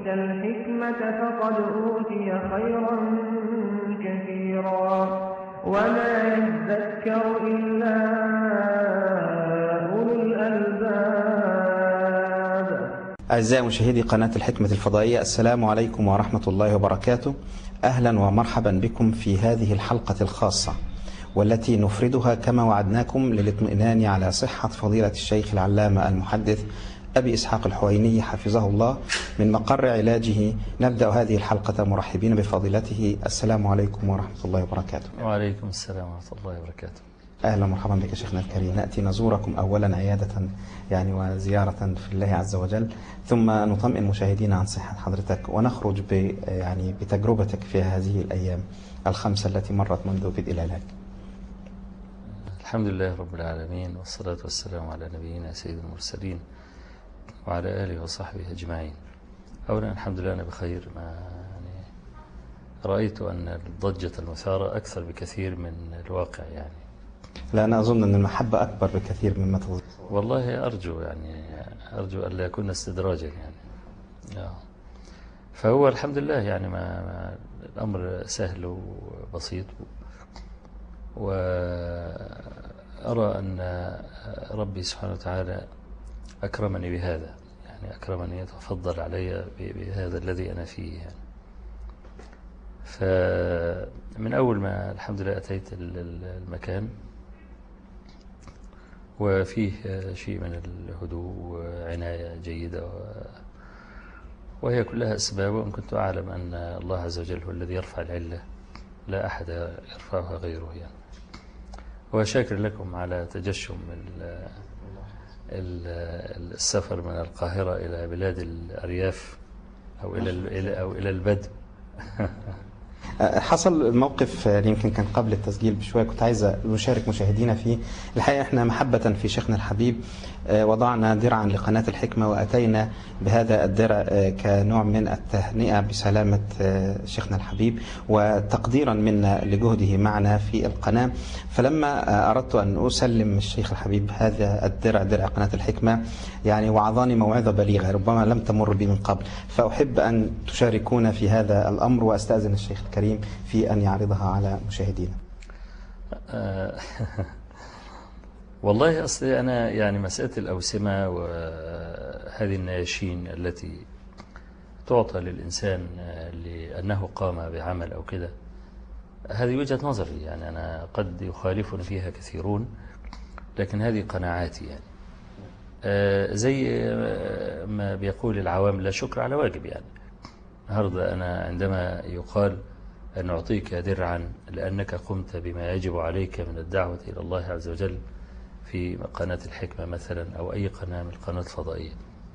يؤت الحكمة فقد أوتي خيرا كثيرا وما يذكر إلا أولو الألباب أعزائي مشاهدي قناة الحكمة الفضائية السلام عليكم ورحمة الله وبركاته أهلا ومرحبا بكم في هذه الحلقة الخاصة والتي نفردها كما وعدناكم للاطمئنان على صحة فضيلة الشيخ العلامة المحدث أبي إسحاق الحويني حفظه الله من مقر علاجه نبدأ هذه الحلقة مرحبين بفضيلته السلام عليكم ورحمة الله وبركاته وعليكم السلام ورحمة الله وبركاته أهلا ومرحبا بك شيخنا الكريم نأتي نزوركم أولا عيادة يعني وزيارة في الله عز وجل ثم نطمئن مشاهدينا عن صحة حضرتك ونخرج ب يعني بتجربتك في هذه الأيام الخمسة التي مرت منذ بدء العلاج الحمد لله رب العالمين والصلاة والسلام على نبينا سيد المرسلين وعلى آله وصحبه أجمعين أولا الحمد لله أنا بخير ما يعني رأيت أن ضجة المثارة أكثر بكثير من الواقع يعني لا أنا أظن أن المحبة أكبر بكثير مما تظن والله أرجو يعني أرجو أن لا يكون استدراجا يعني آه. فهو الحمد لله يعني ما, ما الأمر سهل وبسيط وأرى أن ربي سبحانه وتعالى أكرمني بهذا يعني أكرمني يتفضل علي بهذا الذي أنا فيه يعني فمن أول ما الحمد لله أتيت المكان وفيه شيء من الهدوء وعناية جيدة وهي كلها أسباب وإن كنت أعلم أن الله عز وجل هو الذي يرفع العلة لا أحد يرفعها غيره يعني وشاكر لكم على تجشم السفر من القاهرة إلى بلاد الأرياف أو إلى أو إلى البدو حصل موقف يمكن كان قبل التسجيل بشوية كنت عايز نشارك مشاهدينا فيه الحقيقة احنا محبة في شيخنا الحبيب وضعنا درعا لقناة الحكمة وأتينا بهذا الدرع كنوع من التهنئة بسلامة شيخنا الحبيب وتقديرا منا لجهده معنا في القناة فلما أردت أن أسلم الشيخ الحبيب هذا الدرع درع قناة الحكمة يعني وعظاني موعظة بليغة ربما لم تمر بي من قبل فأحب أن تشاركونا في هذا الأمر وأستأذن الشيخ الكريم في أن يعرضها على مشاهدينا والله أصلي أنا يعني مسألة الأوسمة وهذه النياشين التي تعطى للإنسان لأنه قام بعمل أو كده هذه وجهة نظري يعني أنا قد يخالفني فيها كثيرون لكن هذه قناعاتي يعني زي ما بيقول العوام لا شكر على واجب يعني النهاردة أنا عندما يقال أن أعطيك درعا لأنك قمت بما يجب عليك من الدعوة إلى الله عز وجل في قناة الحكمة مثلا أو أي قناة من القناة الفضائية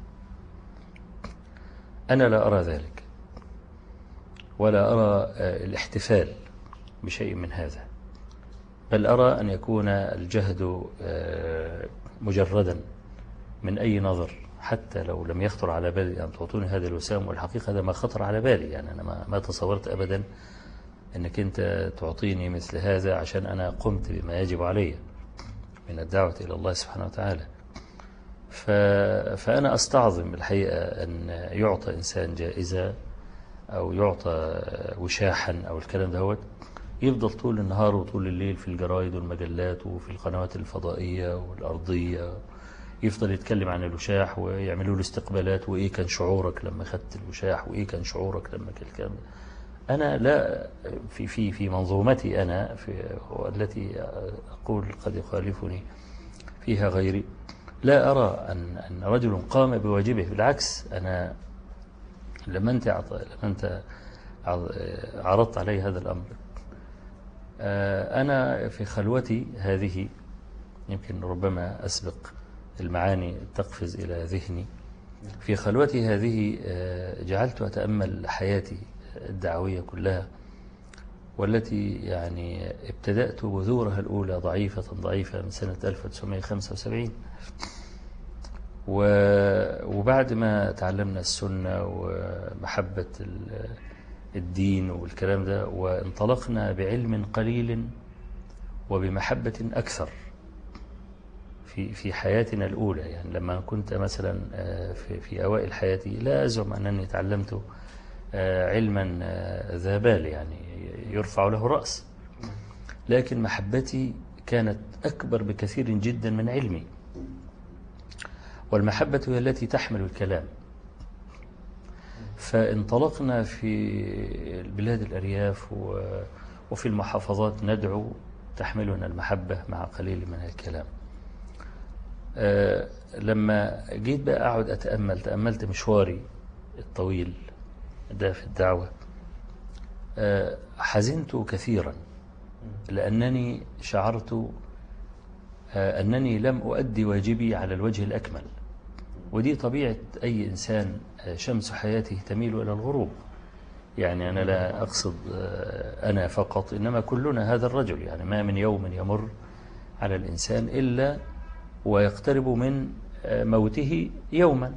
أنا لا أرى ذلك ولا أرى الاحتفال بشيء من هذا بل أرى أن يكون الجهد مجردا من أي نظر حتى لو لم يخطر على بالي أن تعطوني هذا الوسام والحقيقة هذا ما خطر على بالي يعني أنا ما, ما تصورت أبدا أنك أنت تعطيني مثل هذا عشان أنا قمت بما يجب علي من الدعوة إلى الله سبحانه وتعالى ف... فأنا أستعظم الحقيقة أن يعطى إنسان جائزة أو يعطى وشاحا أو الكلام دهوت يفضل طول النهار وطول الليل في الجرايد والمجلات وفي القنوات الفضائية والأرضية يفضل يتكلم عن الوشاح ويعملوا له استقبالات وإيه كان شعورك لما خدت الوشاح وإيه كان شعورك لما كان الكلام أنا لا في في في منظومتي أنا في والتي أقول قد يخالفني فيها غيري لا أرى أن أن رجل قام بواجبه بالعكس أنا لما أنت لما أنت عرضت علي هذا الأمر أنا في خلوتي هذه يمكن ربما أسبق المعاني تقفز إلى ذهني في خلوتي هذه جعلت أتأمل حياتي الدعوية كلها والتي يعني ابتدأت بذورها الأولى ضعيفة ضعيفة من سنة 1975 وبعد ما تعلمنا السنة ومحبة الدين والكلام ده وانطلقنا بعلم قليل وبمحبة أكثر في في حياتنا الأولى يعني لما كنت مثلا آه، في في أوائل حياتي لا أزعم أنني تعلمت آه، علما آه، ذا بال يعني يرفع له رأس لكن محبتي كانت أكبر بكثير جدا من علمي والمحبة هي التي تحمل الكلام فانطلقنا في بلاد الأرياف و- وفي المحافظات ندعو تحملنا المحبة مع قليل من الكلام آه، لما جيت بقى أقعد أتأمل تأملت مشواري الطويل ده في الدعوة آه، حزنت كثيرا لأنني شعرت آه، أنني لم أؤدي واجبي على الوجه الأكمل ودي طبيعة أي إنسان آه، شمس حياته تميل إلى الغروب يعني أنا لا أقصد آه، أنا فقط إنما كلنا هذا الرجل يعني ما من يوم يمر على الإنسان إلا ويقترب من آه، موته يوما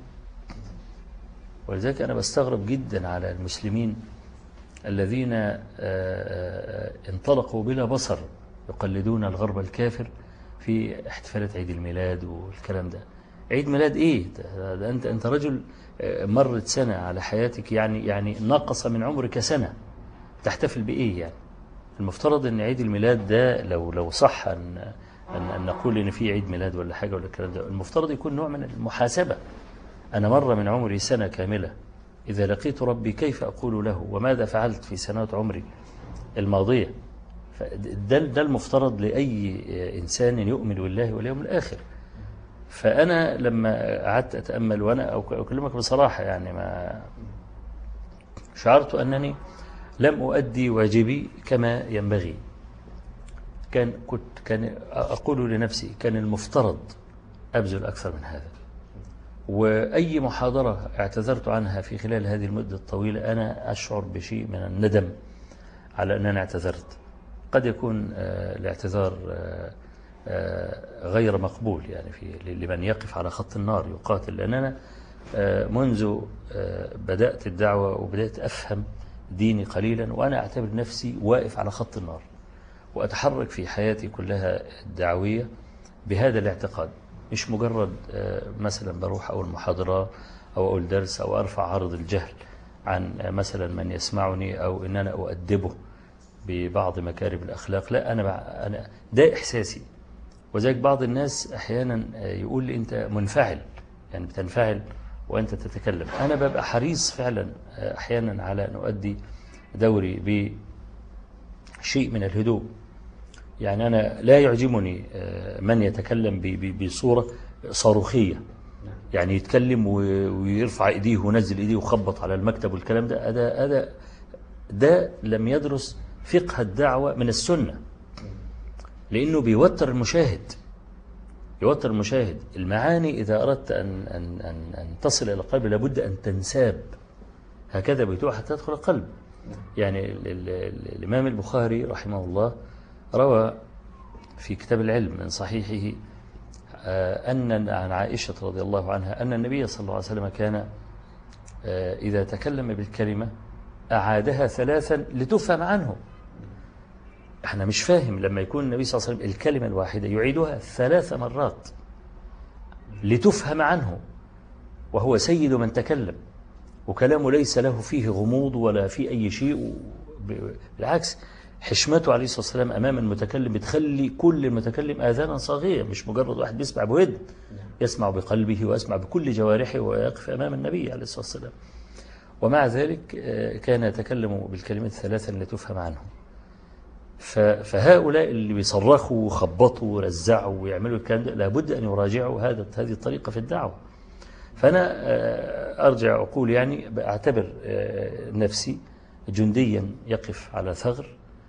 ولذلك أنا بستغرب جدا على المسلمين الذين آه، آه، انطلقوا بلا بصر يقلدون الغرب الكافر في احتفالات عيد الميلاد والكلام ده عيد ميلاد ايه ده ده انت انت رجل آه، مرت سنة على حياتك يعني يعني نقص من عمرك سنة تحتفل بايه يعني المفترض ان عيد الميلاد ده لو لو صح ان ان, أن نقول ان في عيد ميلاد ولا حاجة ولا الكلام ده المفترض يكون نوع من المحاسبة أنا مر من عمري سنة كاملة إذا لقيت ربي كيف أقول له وماذا فعلت في سنوات عمري الماضية ده, ده المفترض لأي إنسان يؤمن بالله واليوم الآخر فأنا لما قعدت أتأمل وأنا أو- أكلمك بصراحة يعني ما شعرت أنني لم أؤدي واجبي كما ينبغي كان كنت كان أقول لنفسي كان المفترض أبذل أكثر من هذا وأي محاضرة اعتذرت عنها في خلال هذه المدة الطويلة أنا أشعر بشيء من الندم على أن أنا اعتذرت قد يكون آه، الاعتذار آه، آه، غير مقبول يعني في لمن يقف على خط النار يقاتل لأن أنا آه، منذ آه، بدأت الدعوة وبدأت أفهم ديني قليلا وأنا أعتبر نفسي واقف على خط النار وأتحرك في حياتي كلها الدعوية بهذا الاعتقاد مش مجرد آه، مثلا بروح أول محاضرة أو أول درس أو أرفع عرض الجهل عن آه، مثلا من يسمعني أو إن أنا أؤدبه ببعض مكارم الأخلاق لا أنا بع- أنا ده إحساسي وذلك بعض الناس أحيانا آه، يقول لي أنت منفعل يعني بتنفعل وأنت تتكلم أنا ببقى حريص فعلا آه، أحيانا على أن أؤدي دوري بشيء من الهدوء يعني أنا لا يعجبني آه، من يتكلم ب- ب- بصورة صاروخية يعني يتكلم و- ويرفع ايديه وينزل ايديه ويخبط على المكتب والكلام ده هذا هذا ده لم يدرس فقه الدعوة من السنة لأنه بيوتر المشاهد يوتر المشاهد المعاني إذا أردت أن, أن, أن, أن تصل إلى القلب لابد أن تنساب هكذا بيتوها حتى تدخل القلب يعني ال- ال- ال- الإمام البخاري رحمه الله روى في كتاب العلم من صحيحه آه، أن عن عائشة رضي الله عنها أن النبي صلى الله عليه وسلم كان آه، إذا تكلم بالكلمة أعادها ثلاثا لتفهم عنه احنا مش فاهم لما يكون النبي صلى الله عليه وسلم الكلمة الواحدة يعيدها ثلاث مرات لتفهم عنه وهو سيد من تكلم وكلامه ليس له فيه غموض ولا فيه أي شيء ب- بالعكس حشمته عليه الصلاة والسلام أمام المتكلم بتخلي كل المتكلم آذانا صاغية مش مجرد واحد بيسمع بود يسمع بقلبه ويسمع بكل جوارحه ويقف أمام النبي عليه الصلاة والسلام ومع ذلك آه، كان يتكلم بالكلمات ثلاثا لتفهم عنه ف- فهؤلاء اللي بيصرخوا وخبطوا ورزعوا ويعملوا الكلام ده لابد أن يراجعوا هذا هذه الطريقة في الدعوة فأنا آه، أرجع أقول يعني أعتبر آه، نفسي جنديا يقف على ثغر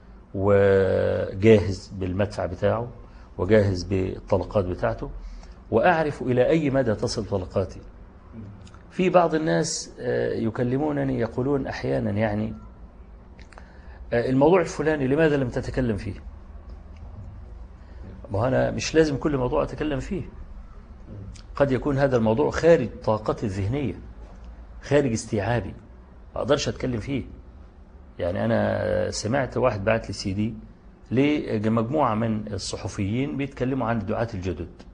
وجاهز بالمدفع بتاعه وجاهز بالطلقات بتاعته وأعرف إلى أي مدى تصل طلقاتي في بعض الناس آه، يكلمونني يقولون أحيانا يعني آه، الموضوع الفلاني لماذا لم تتكلم فيه ما هو أنا مش لازم كل موضوع أتكلم فيه قد يكون هذا الموضوع خارج طاقتي الذهنية خارج استيعابي ما أقدرش أتكلم فيه يعني أنا سمعت واحد بعت لي سي دي لمجموعة من الصحفيين بيتكلموا عن الدعاة الجدد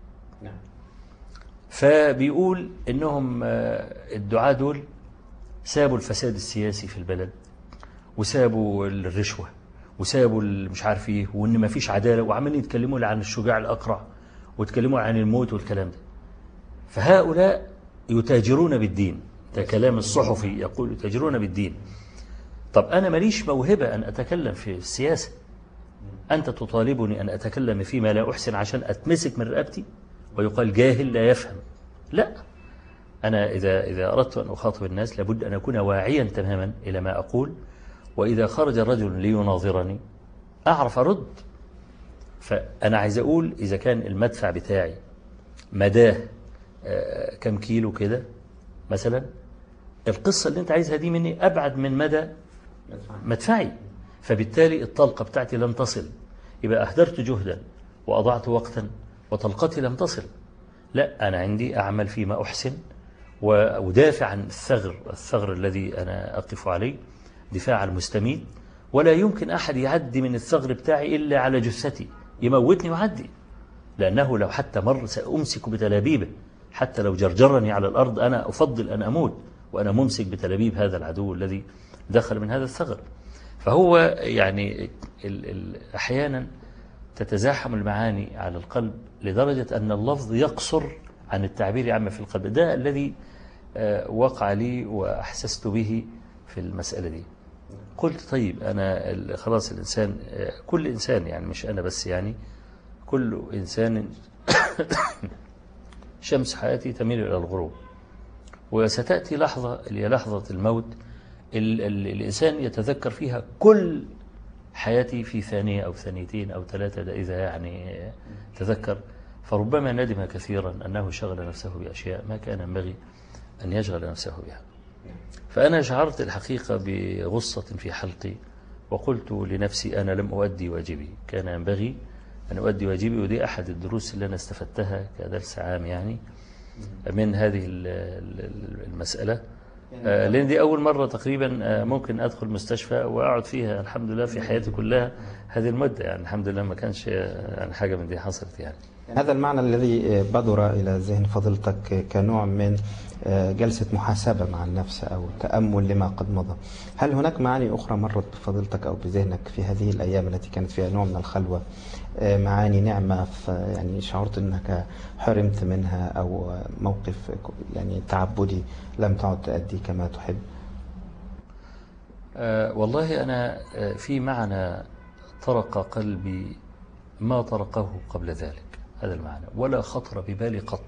فبيقول انهم آه، الدعاة دول سابوا الفساد السياسي في البلد وسابوا الرشوة وسابوا ال- مش عارف ايه وان ما فيش عدالة وعمالين يتكلموا عن الشجاع الاقرع ويتكلموا عن الموت والكلام ده فهؤلاء يتاجرون بالدين ده كلام الصحفي يقول يتاجرون بالدين طب أنا ماليش موهبة أن أتكلم في السياسة أنت تطالبني أن أتكلم فيما لا أحسن عشان أتمسك من رقبتي ويقال جاهل لا يفهم لا أنا إذا, إذا أردت أن أخاطب الناس لابد أن أكون واعيا تماما إلى ما أقول وإذا خرج الرجل ليناظرني أعرف أرد فأنا عايز أقول إذا كان المدفع بتاعي مداه آه، كم كيلو كده مثلا القصة اللي أنت عايزها دي مني أبعد من مدى مدفعي فبالتالي الطلقة بتاعتي لم تصل يبقى أهدرت جهدا وأضعت وقتا وطلقتي لم تصل لا أنا عندي أعمل فيما أحسن وأدافع عن الثغر الثغر الذي أنا أقف عليه دفاع المستميت ولا يمكن أحد يعدي من الثغر بتاعي إلا على جثتي يموتني ويعدي لأنه لو حتى مر سأمسك بتلابيبه حتى لو جرجرني على الأرض أنا أفضل أن أموت وأنا ممسك بتلابيب هذا العدو الذي دخل من هذا الثغر فهو يعني ال ال أحيانا تتزاحم المعاني على القلب لدرجة أن اللفظ يقصر عن التعبير عما في القلب ده الذي آه، وقع لي وأحسست به في المسألة دي قلت طيب أنا ال- خلاص الإنسان آه، كل إنسان يعني مش أنا بس يعني كل إنسان شمس حياتي تميل إلى الغروب وستأتي لحظة اللي هي لحظة الموت ال ال الإنسان يتذكر فيها كل حياتي في ثانية أو ثانيتين أو ثلاثة ده إذا يعني تذكر فربما ندم كثيرا أنه شغل نفسه بأشياء ما كان ينبغي أن يشغل نفسه بها فأنا شعرت الحقيقة بغصة في حلقي وقلت لنفسي أنا لم أؤدي واجبي كان ينبغي أن أؤدي واجبي ودي أحد الدروس اللي أنا استفدتها كدرس عام يعني من هذه ال- ال- المسألة آه، لأن دي أول مرة تقريبا آه، ممكن أدخل مستشفى وأقعد فيها الحمد لله في حياتي كلها هذه المدة يعني الحمد لله ما كانش آه، يعني حاجة من دي حصلت يعني هذا المعنى الذي بدر إلى ذهن فضيلتك كنوع من جلسة محاسبة مع النفس أو تأمل لما قد مضى هل هناك معاني أخرى مرت بفضيلتك أو بذهنك في هذه الأيام التي كانت فيها نوع من الخلوة معاني نعمة ف- يعني شعرت أنك حرمت منها أو موقف يعني تعبدي لم تعد تأدي كما تحب آه، والله أنا آه، في معنى طرق قلبي ما طرقه قبل ذلك هذا المعنى ولا خطر ببالي قط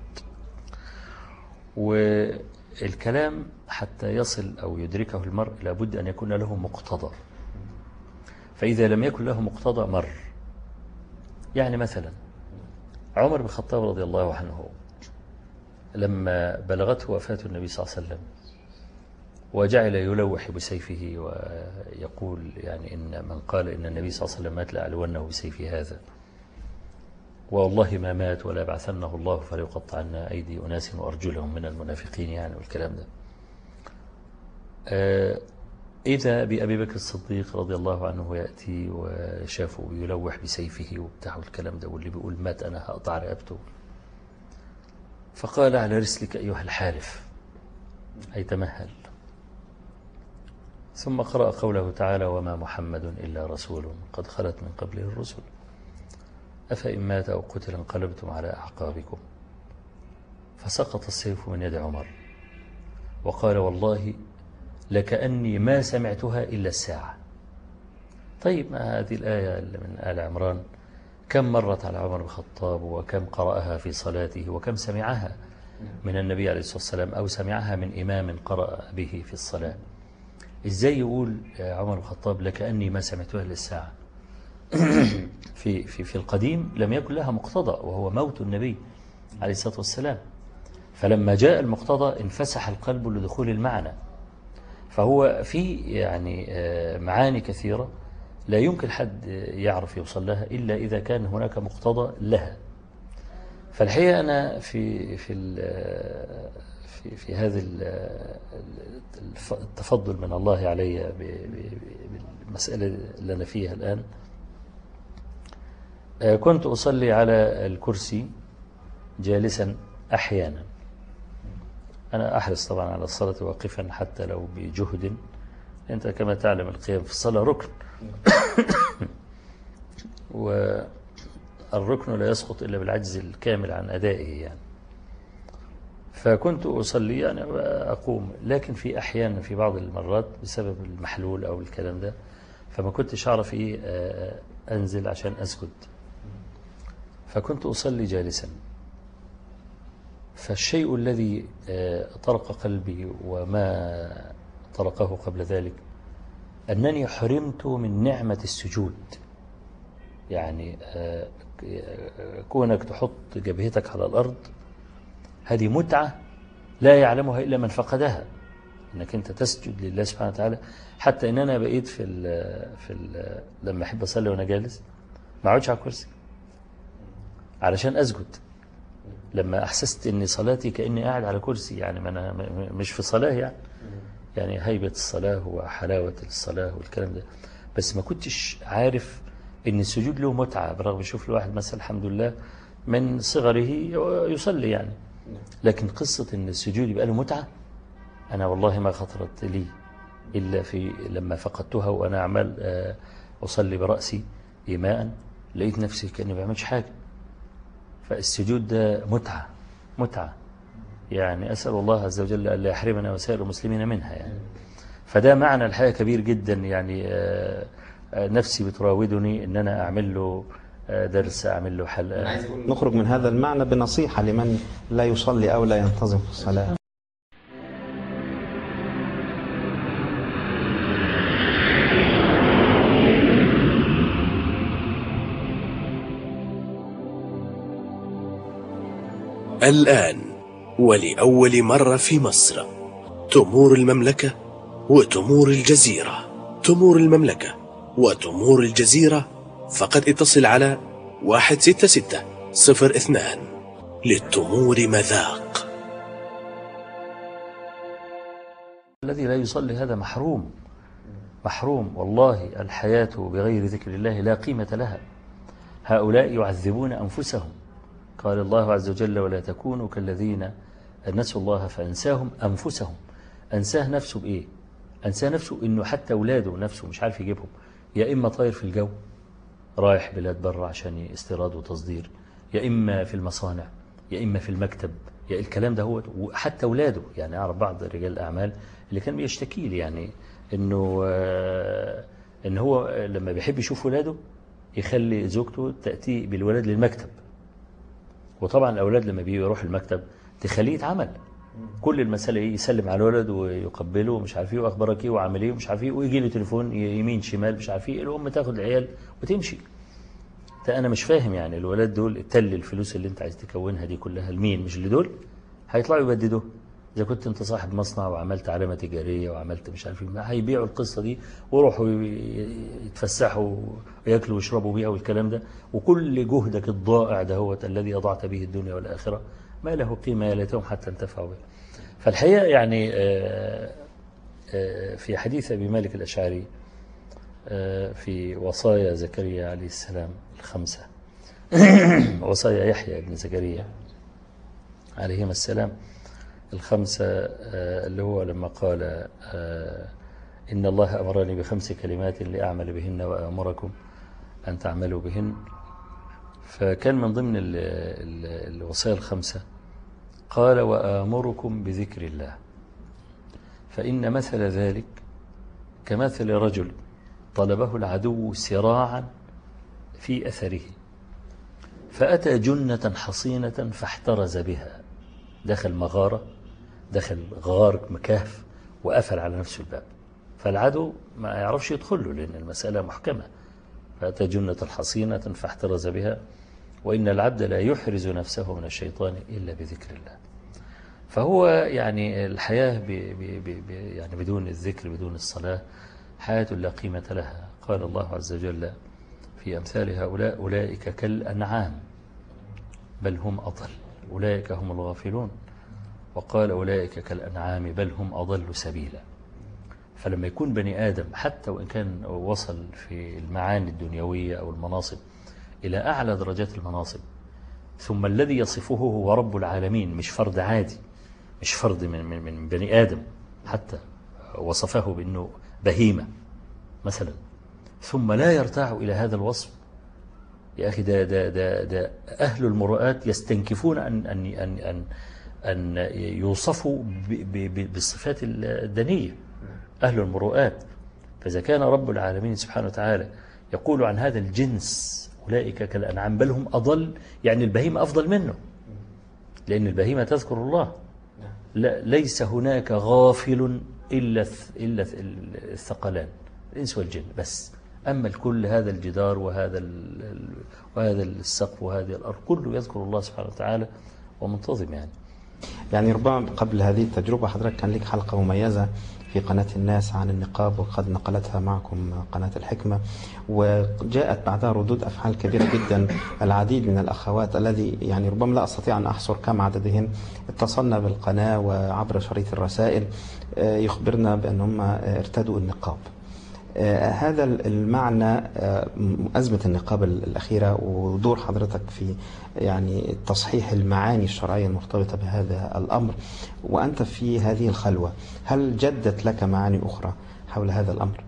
والكلام حتى يصل أو يدركه المرء لابد أن يكون له مقتضى فإذا لم يكن له مقتضى مر يعني مثلا عمر بن الخطاب رضي الله عنه لما بلغته وفاة النبي صلى الله عليه وسلم وجعل يلوح بسيفه ويقول يعني إن من قال إن النبي صلى الله عليه وسلم مات لأعلونه بسيفي هذا والله ما مات ولا يبعثنه الله فليقطعن أيدي أناس وأرجلهم من المنافقين يعني والكلام ده آه، إذا بأبي بكر الصديق رضي الله عنه يأتي وشافه يلوح بسيفه وبتاع الكلام ده واللي بيقول مات أنا هقطع رقبته فقال على رسلك أيها الحالف أي تمهل ثم قرأ قوله تعالى وما محمد إلا رسول قد خلت من قبله الرسل أفإن مات أو قتل انقلبتم على أعقابكم فسقط السيف من يد عمر وقال والله لكأني ما سمعتها إلا الساعة طيب ما هذه الآية اللي من آل عمران كم مرت على عمر بن الخطاب وكم قرأها في صلاته وكم سمعها من النبي عليه الصلاة والسلام أو سمعها من إمام قرأ به في الصلاة إزاي يقول عمر بن الخطاب لكأني ما سمعتها إلا الساعة في, في, في القديم لم يكن لها مقتضى وهو موت النبي عليه الصلاة والسلام فلما جاء المقتضى انفسح القلب لدخول المعنى فهو في يعني آه، معاني كثيرة لا يمكن حد يعرف يوصل لها إلا إذا كان هناك مقتضى لها فالحقيقة أنا في في ال- في في هذا ال- الف- التفضل من الله علي ب- ب- بالمسألة اللي أنا فيها الآن آه، كنت أصلي على الكرسي جالسا أحيانا أنا أحرص طبعا على الصلاة واقفا حتى لو بجهد أنت كما تعلم القيام في الصلاة ركن والركن لا يسقط إلا بالعجز الكامل عن أدائه يعني فكنت أصلي يعني أقوم لكن في أحيانا في بعض المرات بسبب المحلول أو الكلام ده فما كنتش أعرف إيه آه، أنزل عشان أسجد فكنت أصلي جالسا فالشيء الذي آه، طرق قلبي وما طرقه قبل ذلك أنني حرمت من نعمة السجود يعني آه، كونك تحط جبهتك على الأرض هذه متعة لا يعلمها إلا من فقدها انك انت تسجد لله سبحانه وتعالى حتى ان انا بقيت في ال في ال لما احب اصلي وانا جالس ما اقعدش على الكرسي علشان اسجد لما احسست ان صلاتي كاني قاعد على كرسي يعني ما انا م- مش في صلاه يعني يعني هيبه الصلاه وحلاوه الصلاه والكلام ده بس ما كنتش عارف ان السجود له متعه برغم شوف الواحد مثلا الحمد لله من صغره يصلي يعني لكن قصه ان السجود يبقى له متعه أنا والله ما خطرت لي إلا في لما فقدتها وأنا أعمل آه، أصلي برأسي إيماء لقيت نفسي كأني ما بعملش حاجة فالسجود ده متعة متعة يعني أسأل الله عز وجل ألا يحرمنا وسائر المسلمين منها يعني فده معنى الحياة كبير جدا يعني آه، آه، نفسي بتراودني إن أنا أعمل له آه، درس أعمل له حلقة نخرج من هذا المعنى بنصيحة لمن لا يصلي أو لا ينتظم في الصلاة الآن ولأول مرة في مصر تمور المملكة وتمور الجزيرة تمور المملكة وتمور الجزيرة فقد اتصل على واحد ستة ستة صفر اثنان للتمور مذاق الذي لا يصلي هذا محروم محروم والله الحياة بغير ذكر الله لا قيمة لها هؤلاء يعذبون أنفسهم قال الله عز وجل ولا تكونوا كالذين نسوا الله فأنساهم أنفسهم أنساه نفسه بإيه أنساه نفسه إنه حتى أولاده نفسه مش عارف يجيبهم يا إما طاير في الجو رايح بلاد بره عشان استيراد وتصدير يا إما في المصانع يا إما في المكتب يا الكلام ده هو وحتى أولاده يعني أعرف بعض رجال الأعمال اللي كان بيشتكي لي يعني إنه آه، إن هو لما بيحب يشوف ولاده يخلي زوجته تأتي بالولاد للمكتب وطبعا الأولاد لما بيجوا يروح المكتب تخليه يتعمل كل المسألة إيه يسلم على الولد ويقبله ومش عارف ايه واخبارك ايه وعامل ايه ومش عارف ايه ويجي له تليفون يمين شمال مش عارف ايه الام تاخد العيال وتمشي ده انا مش فاهم يعني الولاد دول التل الفلوس اللي انت عايز تكونها دي كلها لمين مش لدول هيطلعوا يبددوا اذا كنت انت صاحب مصنع وعملت علامه تجاريه وعملت مش عارف ايه ما هيبيعوا القصه دي ويروحوا يتفسحوا وياكلوا ويشربوا بيها والكلام ده وكل جهدك الضائع ده هو الذي اضعت به الدنيا والاخره ما له قيمه يا ليتهم حتى انتفعوا به فالحقيقه يعني آه، آه، في حديث ابي مالك الاشعري آه، في وصايا زكريا عليه السلام الخمسه وصايا يحيى بن زكريا عليهما السلام الخمسة آه، اللي هو لما قال آه، إن الله أمرني بخمس كلمات لأعمل بهن وأمركم أن تعملوا بهن فكان من ضمن ال- ال- الوصايا الخمسة قال وآمركم بذكر الله فإن مثل ذلك كمثل رجل طلبه العدو سراعا في أثره فأتى جنة حصينة فاحترز بها دخل مغارة دخل غار مكهف وقفل على نفسه الباب فالعدو ما يعرفش يدخل له لأن المسألة محكمة فأتى جنة حصينة فاحترز بها وإن العبد لا يحرز نفسه من الشيطان إلا بذكر الله فهو يعني الحياة ب ب ب ب يعني بدون الذكر بدون الصلاة حياة لا قيمة لها قال الله عز وجل في أمثال هؤلاء أولئك كالأنعام بل هم أضل أولئك هم الغافلون وقال أولئك كالأنعام بل هم أضل سبيلا فلما يكون بني آدم حتى وإن كان وصل في المعاني الدنيوية أو المناصب إلى أعلى درجات المناصب ثم الذي يصفه هو رب العالمين مش فرد عادي مش فرد من, من, من بني آدم حتى وصفه بأنه بهيمة مثلا ثم لا يرتاع إلى هذا الوصف يا أخي ده, ده, ده, ده أهل المرؤات يستنكفون أن, أن, أن, أن, أن يوصفوا بالصفات الدنية أهل المرؤات فإذا كان رب العالمين سبحانه وتعالى يقول عن هذا الجنس أولئك كالأنعام بل هم أضل يعني البهيمة أفضل منه لأن البهيمة تذكر الله لا ليس هناك غافل إلا إلا الثقلان الإنس والجن بس أما الكل هذا الجدار وهذا وهذا السقف وهذه الأرض كله يذكر الله سبحانه وتعالى ومنتظم يعني يعني ربما قبل هذه التجربة حضرتك كان لك حلقة مميزة في قناة الناس عن النقاب وقد نقلتها معكم قناة الحكمة وجاءت بعدها ردود أفعال كبيرة جدا العديد من الأخوات الذي يعني ربما لا أستطيع أن أحصر كم عددهن اتصلنا بالقناة وعبر شريط الرسائل آه، يخبرنا بأنهم ارتدوا النقاب آه، هذا المعنى آه، أزمة النقاب الأخيرة ودور حضرتك في يعني تصحيح المعاني الشرعية المرتبطة بهذا الأمر وأنت في هذه الخلوة هل جدت لك معاني أخرى حول هذا الأمر؟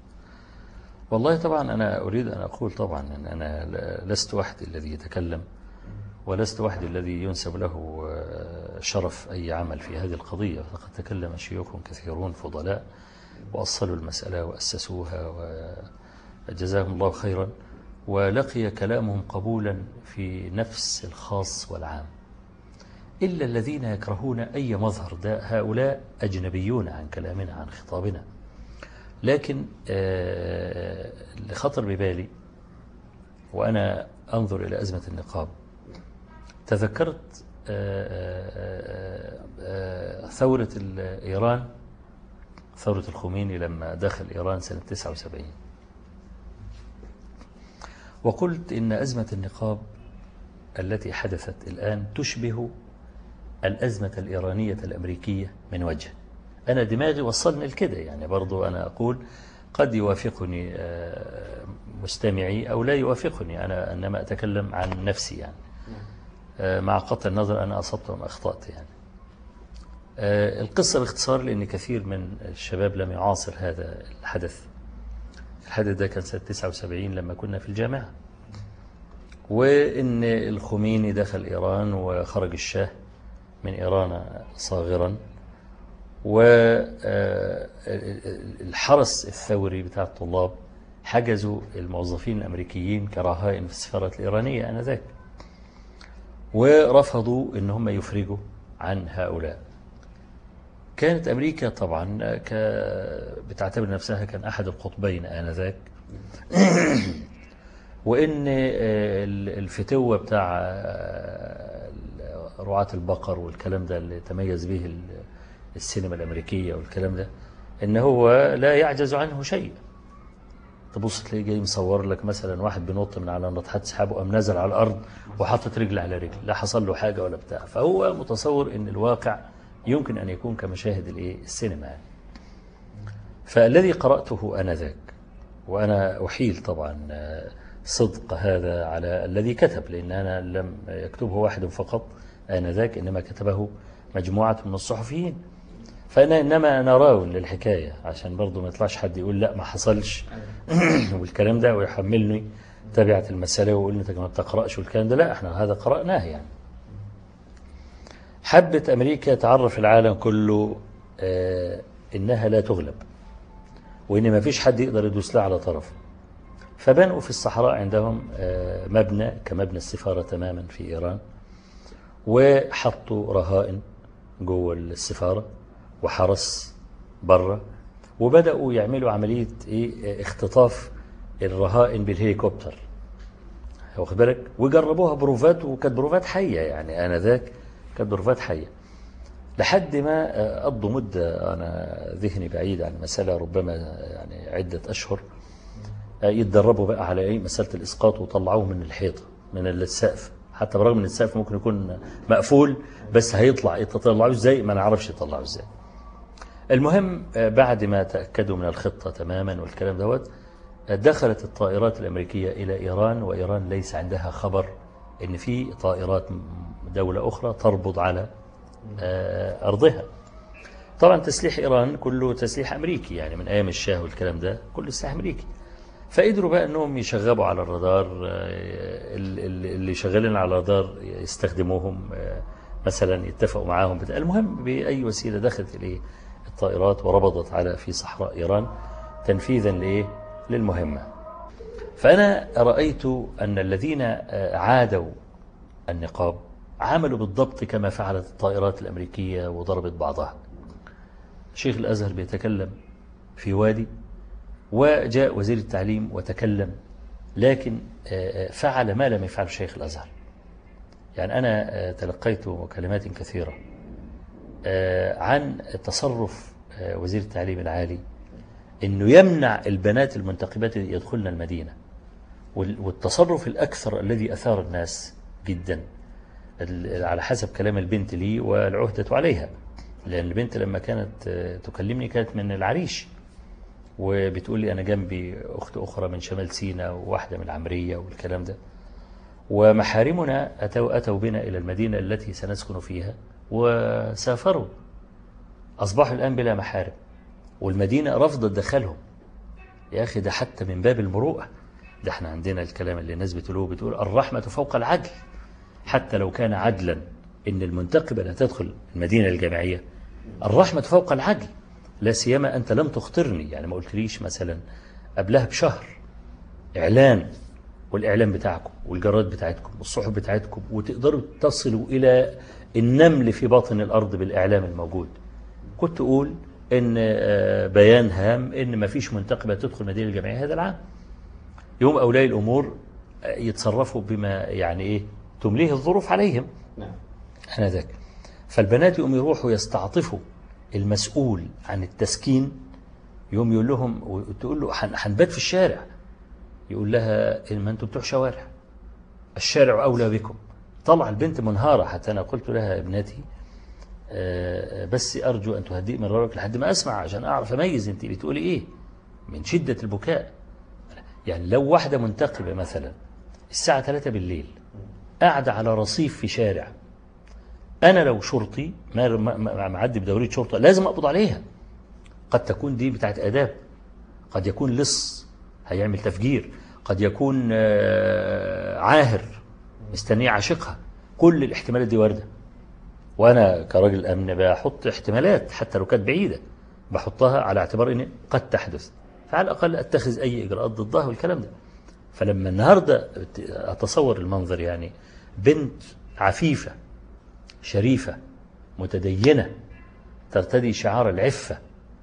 والله طبعا أنا أريد أن أقول طبعا أن أنا لست وحدي الذي يتكلم ولست وحدي الذي ينسب له آه، شرف أي عمل في هذه القضية فقد تكلم شيوخ كثيرون فضلاء وأصلوا المسألة وأسسوها وجزاهم الله خيرا ولقي كلامهم قبولا في نفس الخاص والعام إلا الذين يكرهون أي مظهر هؤلاء أجنبيون عن كلامنا عن خطابنا لكن آه، لخطر ببالي وأنا أنظر إلى أزمة النقاب تذكرت آه، آه، ثورة إيران ثورة الخميني لما دخل إيران سنة 79 وقلت إن أزمة النقاب التي حدثت الآن تشبه الأزمة الإيرانية الأمريكية من وجه أنا دماغي وصلني لكده يعني برضو أنا أقول قد يوافقني آه، مستمعي أو لا يوافقني أنا إنما أتكلم عن نفسي يعني آه، مع قطع النظر أنا أصبت أم أخطأت يعني آه، القصة باختصار لأن كثير من الشباب لم يعاصر هذا الحدث الحدث ده كان سنة 79 لما كنا في الجامعة وإن الخميني دخل إيران وخرج الشاه من إيران صاغرا والحرس الثوري بتاع الطلاب حجزوا الموظفين الأمريكيين كرهائن في السفارة الإيرانية آنذاك ورفضوا أن هم يفرجوا عن هؤلاء كانت أمريكا طبعا بتعتبر نفسها كان أحد القطبين آنذاك وإن الفتوة بتاع رعاة البقر والكلام ده اللي تميز به السينما الأمريكية والكلام ده إن هو لا يعجز عنه شيء تبص تلاقيه جاي مصور لك مثلا واحد بينط من على نطحات سحابه قام نزل على الأرض وحطت رجل على رجل لا حصل له حاجة ولا بتاع فهو متصور إن الواقع يمكن أن يكون كمشاهد الإيه السينما فالذي قرأته أنذاك وأنا أحيل طبعا صدق هذا على الذي كتب لأن أنا لم يكتبه واحد فقط آنذاك إنما كتبه مجموعة من الصحفيين فأنا إنما نراون للحكاية عشان برضو ما يطلعش حد يقول لا ما حصلش والكلام ده ويحملني تابعة المسألة ويقول أنت ما بتقرأش والكلام ده لا احنا هذا قرأناه يعني حبت أمريكا تعرف العالم كله آه إنها لا تغلب وإن ما فيش حد يقدر يدوس لها على طرف فبنوا في الصحراء عندهم آه مبنى كمبنى السفارة تماما في إيران وحطوا رهائن جوه السفارة وحرس بره وبدأوا يعملوا عملية إيه اختطاف الرهائن بالهليكوبتر واخد بالك وجربوها بروفات وكانت بروفات حية يعني آنذاك كانت بروفات حية لحد ما قضوا مدة أنا ذهني بعيد عن المسألة ربما يعني عدة أشهر يتدربوا بقى على إيه مسألة الإسقاط وطلعوه من الحيطة من السقف حتى برغم ان السقف ممكن يكون مقفول بس هيطلع يطلعوه ازاي ما نعرفش يطلعوه ازاي المهم بعد ما تأكدوا من الخطة تماما والكلام دوت دخلت الطائرات الأمريكية إلى إيران وإيران ليس عندها خبر ان في طائرات دولة اخرى تربض على آه، ارضها طبعا تسليح ايران كله تسليح امريكي يعني من ايام الشاه والكلام ده كله سلاح امريكي فقدروا بقى انهم يشغبوا على الرادار آه، ال- ال- اللي شغالين على الرادار يستخدموهم آه، مثلا يتفقوا معاهم بتاع المهم باي وسيله دخلت اليه الطائرات وربضت على في صحراء ايران تنفيذا لايه للمهمه فانا رايت ان الذين آه، عادوا النقاب عملوا بالضبط كما فعلت الطائرات الامريكيه وضربت بعضها شيخ الازهر بيتكلم في وادي وجاء وزير التعليم وتكلم لكن آه، آه، فعل ما لم يفعل شيخ الأزهر يعني أنا آه، تلقيت كلمات كثيرة آه، عن تصرف آه، وزير التعليم العالي أنه يمنع البنات المنتقبات يدخلن المدينة وال- والتصرف الأكثر الذي أثار الناس جدا ال- على حسب كلام البنت لي والعهدة عليها لأن البنت لما كانت آه، تكلمني كانت من العريش وبتقول لي أنا جنبي أخت أخرى من شمال سيناء وواحدة من العمرية والكلام ده ومحارمنا أتوا, أتوا بنا إلى المدينة التي سنسكن فيها وسافروا أصبحوا الآن بلا محارم والمدينة رفضت دخلهم يا أخي ده حتى من باب المروءة ده احنا عندنا الكلام اللي الناس بتقوله بتقول الرحمة فوق العدل حتى لو كان عدلا إن المنتقبة لا تدخل المدينة الجامعية الرحمة فوق العدل لا سيما أنت لم تخطرني يعني ما قلتليش مثلا قبلها بشهر إعلان والإعلان بتاعكم والجرائد بتاعتكم والصحف بتاعتكم وتقدروا تصلوا إلى النمل في باطن الأرض بالإعلام الموجود كنت أقول إن آه، بيان هام إن ما فيش منتقبة تدخل المدينة الجامعية هذا العام يوم أولياء الأمور آه، يتصرفوا بما يعني إيه تمليه الظروف عليهم نعم أنا ذاك فالبنات يقوم يروحوا يستعطفوا المسؤول عن التسكين يوم يقول لهم وتقول له هن- هنبات في الشارع يقول لها ما انتم بتوع شوارع الشارع أولى بكم طلع البنت منهارة حتى أنا قلت لها ابنتي آه، بس أرجو أن تهدئي من رأيك لحد ما أسمع عشان أعرف أميز أنت بتقولي إيه من شدة البكاء يعني لو واحدة منتقبة مثلا الساعة 3 بالليل قاعدة على رصيف في شارع أنا لو شرطي ما ما- ما- معدي بدورية شرطة لازم أقبض عليها قد تكون دي بتاعت آداب قد يكون لص هيعمل تفجير قد يكون آه، عاهر مستنيه عاشقها كل الاحتمالات دي واردة وأنا كراجل أمن بحط احتمالات حتى لو كانت بعيدة بحطها على اعتبار أن قد تحدث فعلى الأقل أتخذ أي إجراءات ضدها والكلام ده فلما النهاردة أتصور المنظر يعني بنت عفيفة شريفة متدينة ترتدي شعار العفة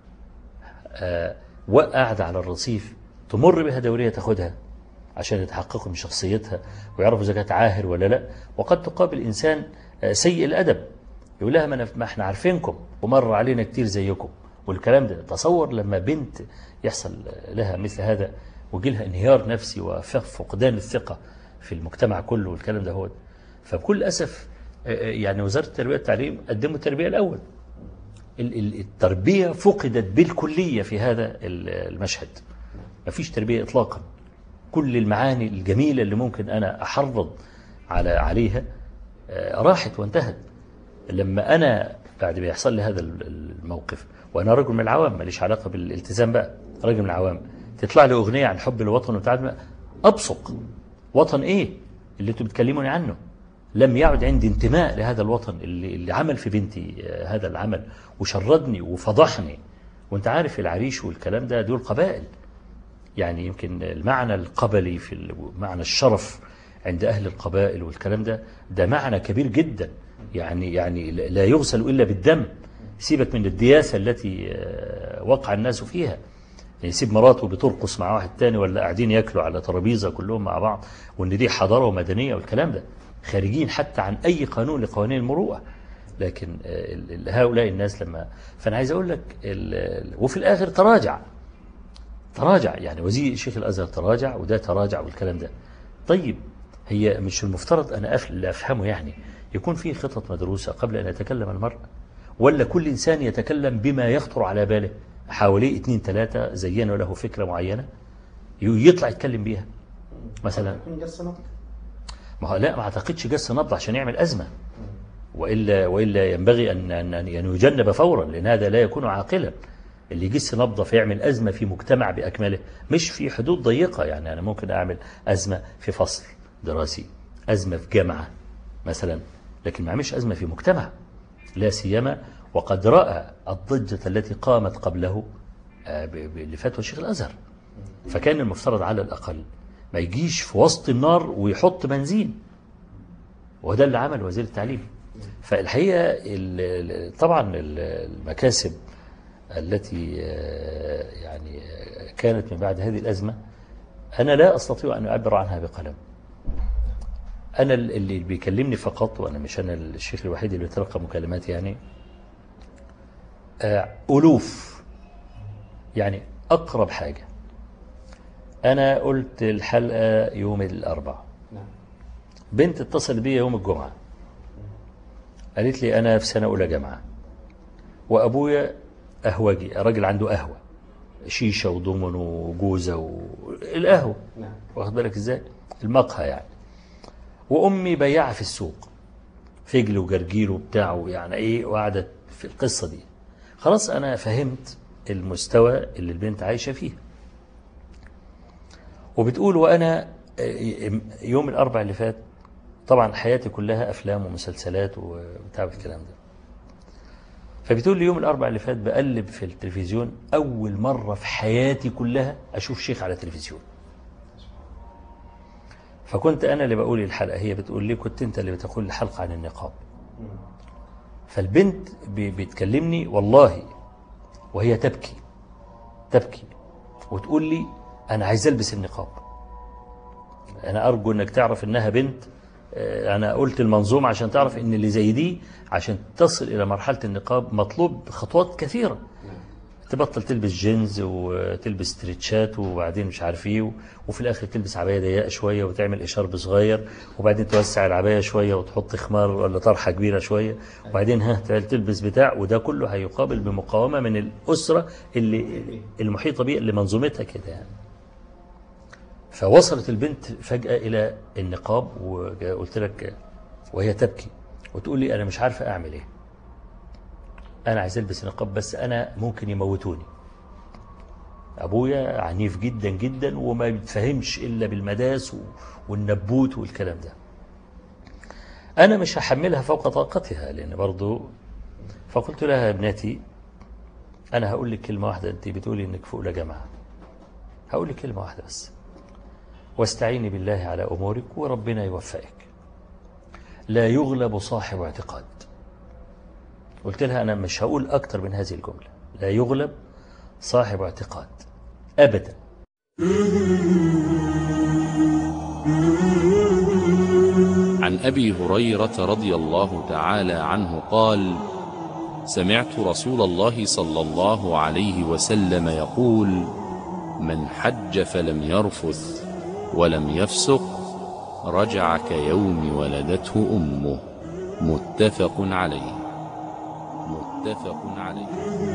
آه، وقاعدة على الرصيف تمر بها دورية تاخدها عشان يتحققوا من شخصيتها ويعرفوا إذا كانت عاهر ولا لا وقد تقابل إنسان آه، سيء الأدب يقول لها ما, أنا- ما احنا عارفينكم ومر علينا كتير زيكم والكلام ده تصور لما بنت يحصل لها مثل هذا ويجي لها انهيار نفسي وفقدان الثقة في المجتمع كله والكلام ده هو فبكل أسف آه، آه، يعني وزارة التربية والتعليم قدموا التربية الأول ال- ال- التربية فقدت بالكلية في هذا ال- المشهد ما فيش تربية إطلاقا كل المعاني الجميلة اللي ممكن أنا أحرض على عليها آه، راحت وانتهت لما أنا بعد ما يحصل لي هذا ال- الموقف وأنا رجل من العوام ماليش علاقة بالالتزام بقى رجل من العوام تطلع لي أغنية عن حب الوطن وبتاع أبصق وطن إيه اللي أنتوا بتكلموني عنه لم يعد عندي انتماء لهذا الوطن اللي, اللي عمل في بنتي آه، هذا العمل وشردني وفضحني وانت عارف العريش والكلام ده دول قبائل يعني يمكن المعنى القبلي في ال- معنى الشرف عند أهل القبائل والكلام ده ده معنى كبير جدا يعني يعني لا يغسل إلا بالدم سيبك من الدياثة التي آه، وقع الناس فيها يعني يسيب مراته بترقص مع واحد تاني ولا قاعدين ياكلوا على ترابيزة كلهم مع بعض وان دي حضارة ومدنية والكلام ده خارجين حتى عن أي قانون لقوانين المروءة لكن آه، ال- ال- هؤلاء الناس لما فأنا عايز أقول لك ال- ال- وفي الآخر تراجع تراجع يعني وزير شيخ الأزهر تراجع وده تراجع والكلام ده طيب هي مش المفترض أنا أف- اللي أفهمه يعني يكون في خطط مدروسة قبل أن يتكلم المرء ولا كل إنسان يتكلم بما يخطر على باله حواليه اتنين تلاتة زينوا له فكرة معينة ي- يطلع يتكلم بيها مثلا ما هو لا ما اعتقدش جس نبض عشان يعمل أزمة وإلا, وإلا ينبغي أن, أن, أن يجنب فورا لأن هذا لا يكون عاقلا اللي يجس نبضة فيعمل أزمة في مجتمع بأكمله مش في حدود ضيقة يعني أنا ممكن أعمل أزمة في فصل دراسي أزمة في جامعة مثلا لكن ما أعملش أزمة في مجتمع لا سيما وقد رأى الضجة التي قامت قبله آه، ب- ب- لفتوى الشيخ الأزهر فكان المفترض على الأقل ما يجيش في وسط النار ويحط بنزين وده اللي عمل وزير التعليم فالحقيقة ال- ال- طبعا ال- المكاسب التي آه، يعني آه، كانت من بعد هذه الأزمة أنا لا أستطيع أن أعبر عنها بقلم أنا ال- اللي بيكلمني فقط وأنا مش أنا الشيخ الوحيد اللي بيتلقى مكالمات يعني آه، ألوف يعني أقرب حاجة أنا قلت الحلقة يوم الأربعاء بنت اتصلت بي يوم الجمعة قالت لي أنا في سنة أولى جامعة وأبويا قهوجي راجل عنده قهوة شيشة وضمن وجوزة والقهوة نعم. واخد بالك ازاي المقهى يعني وأمي بياعة في السوق فجل وجرجير وبتاع يعني ايه وقعدت في القصة دي خلاص أنا فهمت المستوى اللي البنت عايشة فيه وبتقول وأنا يوم الأربع اللي فات طبعا حياتي كلها أفلام ومسلسلات وبتاع الكلام ده فبتقول لي يوم الأربع اللي فات بقلب في التلفزيون أول مرة في حياتي كلها أشوف شيخ على التلفزيون فكنت أنا اللي بقول الحلقة هي بتقول لي كنت أنت اللي بتقول الحلقة عن النقاب فالبنت ب- بتكلمني والله وهي تبكي تبكي وتقول لي أنا عايز ألبس النقاب أنا أرجو أنك تعرف أنها بنت آه، أنا قلت المنظومة عشان تعرف أن اللي زي دي عشان تصل إلى مرحلة النقاب مطلوب خطوات كثيرة تبطل تلبس جينز وتلبس ستريتشات وبعدين مش عارف ايه و- وفي الاخر تلبس عبايه ضيقه شويه وتعمل اشارب صغير وبعدين توسع العبايه شويه وتحط خمار ولا طرحه كبيره شويه وبعدين ها تلبس بتاع وده كله هيقابل بمقاومه من الاسره اللي المحيطه بيه اللي منظومتها كده يعني فوصلت البنت فجأة إلى النقاب وقلت لك وهي تبكي وتقول لي أنا مش عارفة أعمل إيه أنا عايز ألبس نقاب بس أنا ممكن يموتوني أبويا عنيف جدا جدا وما بيتفهمش إلا بالمداس و- والنبوت والكلام ده أنا مش هحملها فوق طاقتها لأن برضو فقلت لها يا ابنتي أنا هقول لك كلمة واحدة أنت بتقولي إنك في أولى جامعة هقول لك كلمة واحدة بس واستعيني بالله على أمورك وربنا يوفقك لا يغلب صاحب اعتقاد قلت لها أنا مش هقول أكتر من هذه الجملة لا يغلب صاحب اعتقاد أبدا عن ابي هريره رضي الله تعالى عنه قال سمعت رسول الله صلى الله عليه وسلم يقول من حج فلم يرفث ولم يفسق رجع كيوم ولدته امه متفق عليه متفق عليه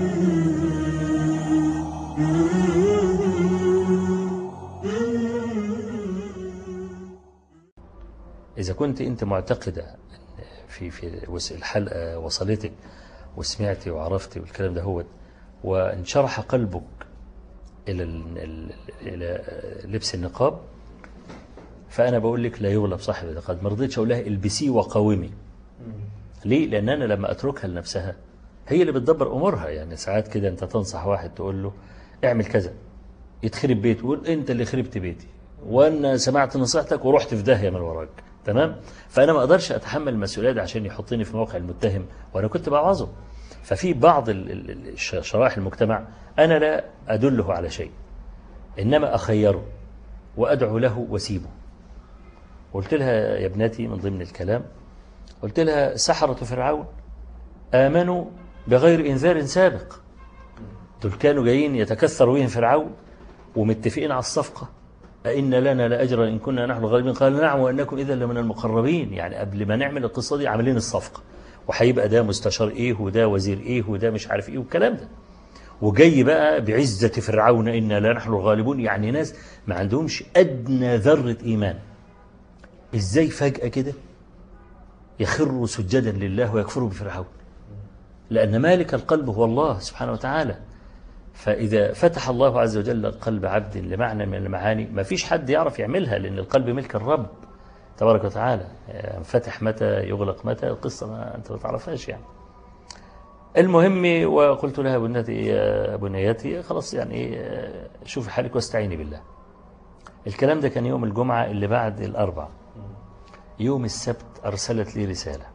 إذا كنت أنت معتقدة إن في في وس- الحلقة وصلتك وسمعتي وعرفتي والكلام ده هو وانشرح قلبك إلى ال- ال- إلى لبس النقاب فأنا بقول لك لا يغلب صاحب الاعتقاد ما رضيتش أقول لها البسيه وقاومي ليه؟ لأن أنا لما أتركها لنفسها هي اللي بتدبر أمورها يعني ساعات كده أنت تنصح واحد تقول له اعمل كذا يتخرب بيته يقول أنت اللي خربت بيتي وأنا سمعت نصيحتك ورحت في داهية من وراك تمام؟ فأنا ما أقدرش أتحمل المسؤولية دي عشان يحطني في موقع المتهم وأنا كنت بعوضه ففي بعض ال- ال- ال- الش- شرائح المجتمع أنا لا أدله على شيء إنما أخيره وأدعو له وسيبه قلت لها يا ابنتي من ضمن الكلام قلت لها سحرة فرعون آمنوا بغير إنذار سابق دول كانوا جايين يتكثر بهم فرعون ومتفقين على الصفقة أئن لنا لأجرا إن كنا نحن الغالبين قال نعم وأنكم إذا لمن المقربين يعني قبل ما نعمل القصة دي عاملين الصفقة وهيبقى ده مستشار إيه وده وزير إيه وده مش عارف إيه والكلام ده وجاي بقى بعزة فرعون إنا لا نحن الغالبون يعني ناس ما عندهمش أدنى ذرة إيمان ازاي فجأة كده يخر سجدا لله ويكفر بفرعون لأن مالك القلب هو الله سبحانه وتعالى فإذا فتح الله عز وجل قلب عبد لمعنى من المعاني ما فيش حد يعرف يعملها لأن القلب ملك الرب تبارك وتعالى فتح متى يغلق متى القصة ما أنت ما تعرفهاش يعني المهم وقلت لها بنتي يا بنيتي خلاص يعني آه، شوفي حالك واستعيني بالله الكلام ده كان يوم الجمعة اللي بعد الأربع يوم السبت أرسلت لي رسالة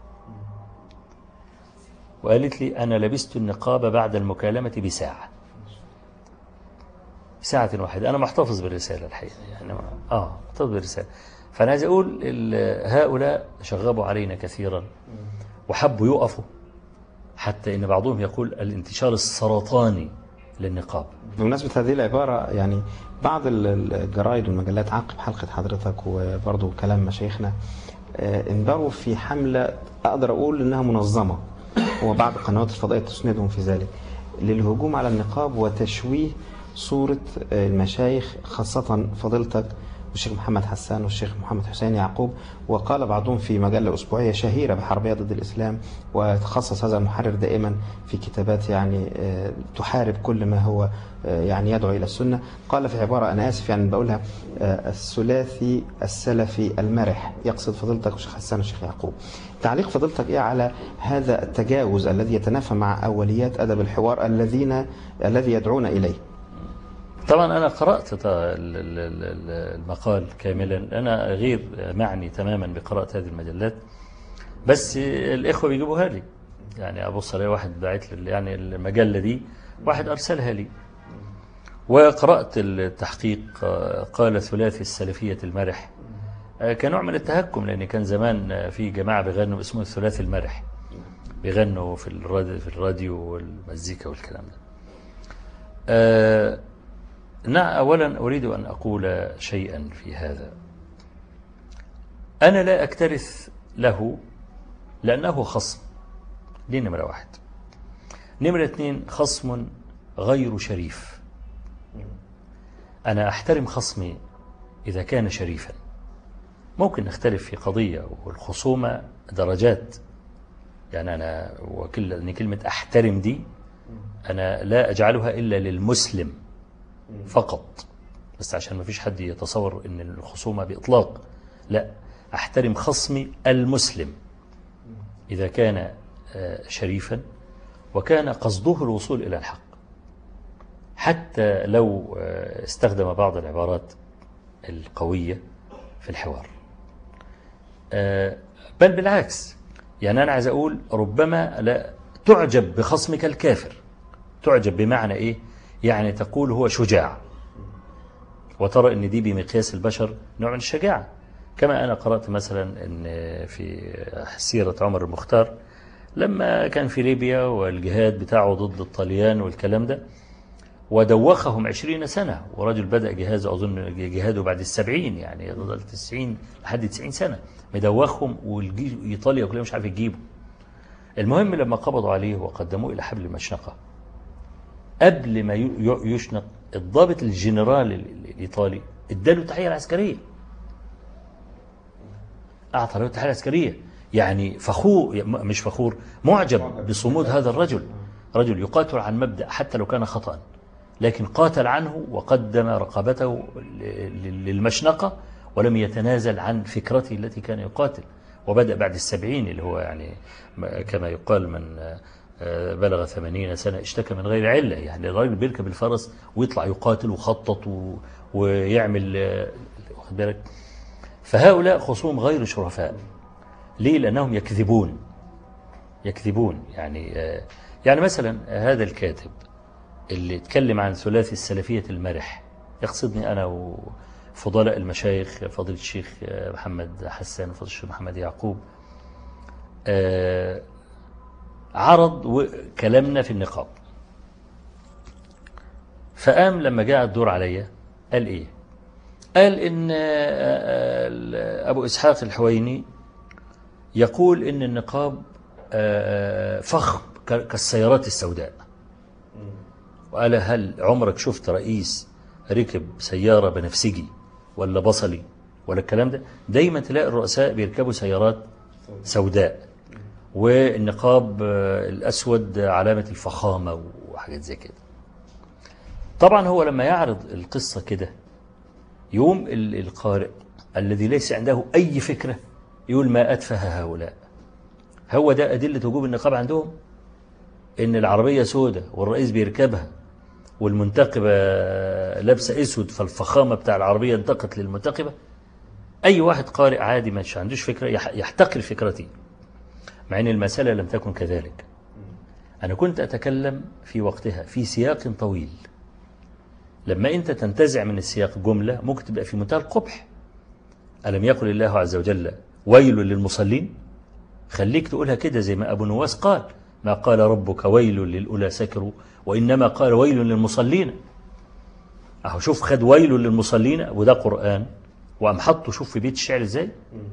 وقالت لي أنا لبست النقاب بعد المكالمة بساعة ساعة واحدة أنا محتفظ بالرسالة الحقيقة يعني آه محتفظ بالرسالة فأنا عايز أقول ال- هؤلاء شغبوا علينا كثيرا وحبوا يقفوا حتى إن بعضهم يقول الانتشار السرطاني للنقاب بمناسبة هذه العبارة يعني بعض ال- ال- الجرائد والمجلات عقب حلقة حضرتك وبرضه كلام مشايخنا آه، انبروا في حملة أقدر أقول إنها منظمة وبعض القنوات الفضائية تسندهم في ذلك للهجوم على النقاب وتشويه صورة آه، المشايخ خاصة فضيلتك والشيخ محمد حسان والشيخ محمد حسين يعقوب وقال بعضهم في مجلة أسبوعية شهيرة بحربية ضد الإسلام وتخصص هذا المحرر دائما في كتابات يعني آه، تحارب كل ما هو آه، يعني يدعو إلى السنة قال في عبارة أنا آسف يعني بقولها آه، الثلاثي السلفي المرح يقصد فضيلتك والشيخ حسان والشيخ يعقوب تعليق فضيلتك إيه على هذا التجاوز الذي يتنافى مع أوليات أدب الحوار الذين الذي يدعون إليه طبعا أنا قرأت ط- ال- ال- ال- المقال كاملا أنا غير معني تماما بقراءة هذه المجلات بس الإخوة بيجيبوها لي يعني أبص ألاقي واحد باعت لي يعني المجلة دي واحد أرسلها لي وقرأت التحقيق آه، قال ثلاثي السلفية المرح آه، كنوع من التهكم لأن كان زمان آه، في جماعة بيغنوا اسمه الثلاثي المرح بيغنوا في الراديو, في الراديو والمزيكا والكلام ده آه، نعم أولا أريد أن أقول شيئا في هذا أنا لا أكترث له لأنه خصم دي نمرة واحد نمرة اثنين خصم غير شريف أنا أحترم خصمي إذا كان شريفا ممكن نختلف في قضية والخصومة درجات يعني أنا وكل أن كلمة أحترم دي أنا لا أجعلها إلا للمسلم فقط بس عشان ما فيش حد يتصور ان الخصومة بإطلاق لا أحترم خصمي المسلم إذا كان آه، شريفا وكان قصده الوصول إلى الحق حتى لو آه، استخدم بعض العبارات القوية في الحوار آه، بل بالعكس يعني أنا عايز أقول ربما لا تعجب بخصمك الكافر تعجب بمعنى إيه يعني تقول هو شجاع وترى ان دي بمقياس البشر نوع من الشجاعة كما أنا قرأت مثلا أن في سيرة عمر المختار لما كان في ليبيا والجهاد بتاعه ضد الطليان والكلام ده ودوخهم عشرين سنة ورجل بدأ جهازه أظن جهاده بعد السبعين يعني ضد تسعين لحد تسعين سنة مدوخهم وإيطاليا كلها مش عارف يجيبه المهم لما قبضوا عليه وقدموه إلى حبل المشنقة قبل ما ي- ي- يشنق الضابط الجنرال ال- ال- الإيطالي اداله التحية العسكرية أعطى له التحية العسكرية يعني فخور م- مش فخور معجب بصمود هذا الرجل رجل يقاتل عن مبدأ حتى لو كان خطأ لكن قاتل عنه وقدم رقبته ل- ل- للمشنقة ولم يتنازل عن فكرته التي كان يقاتل وبدأ بعد السبعين اللي هو يعني م- كما يقال من آه، بلغ ثمانين سنة اشتكى من غير علة يعني الراجل بيركب الفرس ويطلع يقاتل وخطط و- ويعمل آه، واخد بالك فهؤلاء خصوم غير شرفاء ليه لأنهم يكذبون يكذبون يعني آه، يعني مثلا هذا الكاتب اللي اتكلم عن ثلاثي السلفية المرح يقصدني أنا وفضلاء المشايخ فضيلة الشيخ آه، محمد حسان وفضيلة الشيخ محمد يعقوب آه، عرض و- كلامنا في النقاب فقام لما جاء الدور عليا قال ايه قال ان آه، آه، ابو اسحاق الحويني يقول ان النقاب آه، فخم ك- كالسيارات السوداء وقال هل عمرك شفت رئيس ركب سيارة بنفسجي ولا بصلي ولا الكلام ده دايما تلاقي الرؤساء بيركبوا سيارات سوداء والنقاب آه، الأسود علامة الفخامة وحاجات زي كده طبعا هو لما يعرض القصة كده يوم ال- القارئ الذي ليس عنده أي فكرة يقول ما أتفه هؤلاء هو ده أدلة وجوب النقاب عندهم إن العربية سودة والرئيس بيركبها والمنتقبة لابسة أسود فالفخامة بتاع العربية انتقت للمنتقبة أي واحد قارئ عادي مش عندوش فكرة يح- يحتقر فكرتي مع أن المسألة لم تكن كذلك أنا كنت أتكلم في وقتها في سياق طويل لما أنت تنتزع من السياق جملة ممكن تبقى في منتهى القبح ألم يقل الله عز وجل ويل للمصلين خليك تقولها كده زي ما أبو نواس قال ما قال ربك ويل للأولى سكروا وإنما قال ويل للمصلين أهو شوف خد ويل للمصلين وده قرآن وأم حطه شوف في بيت الشعر إزاي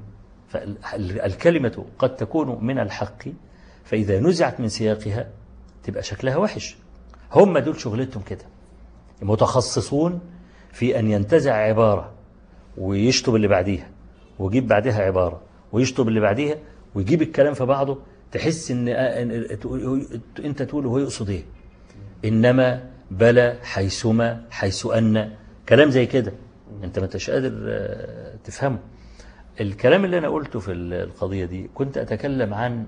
فالكلمة قد تكون من الحق فإذا نزعت من سياقها تبقى شكلها وحش هم دول شغلتهم كده متخصصون في أن ينتزع عبارة ويشطب اللي بعديها ويجيب بعدها عبارة ويشطب اللي بعديها ويجيب الكلام في بعضه تحس ان إن- انت تقول هو يقصد ايه انما بلى حيثما حيث ان كلام زي كده انت ما انتش قادر آه، تفهمه الكلام اللي انا قلته في القضيه دي كنت اتكلم عن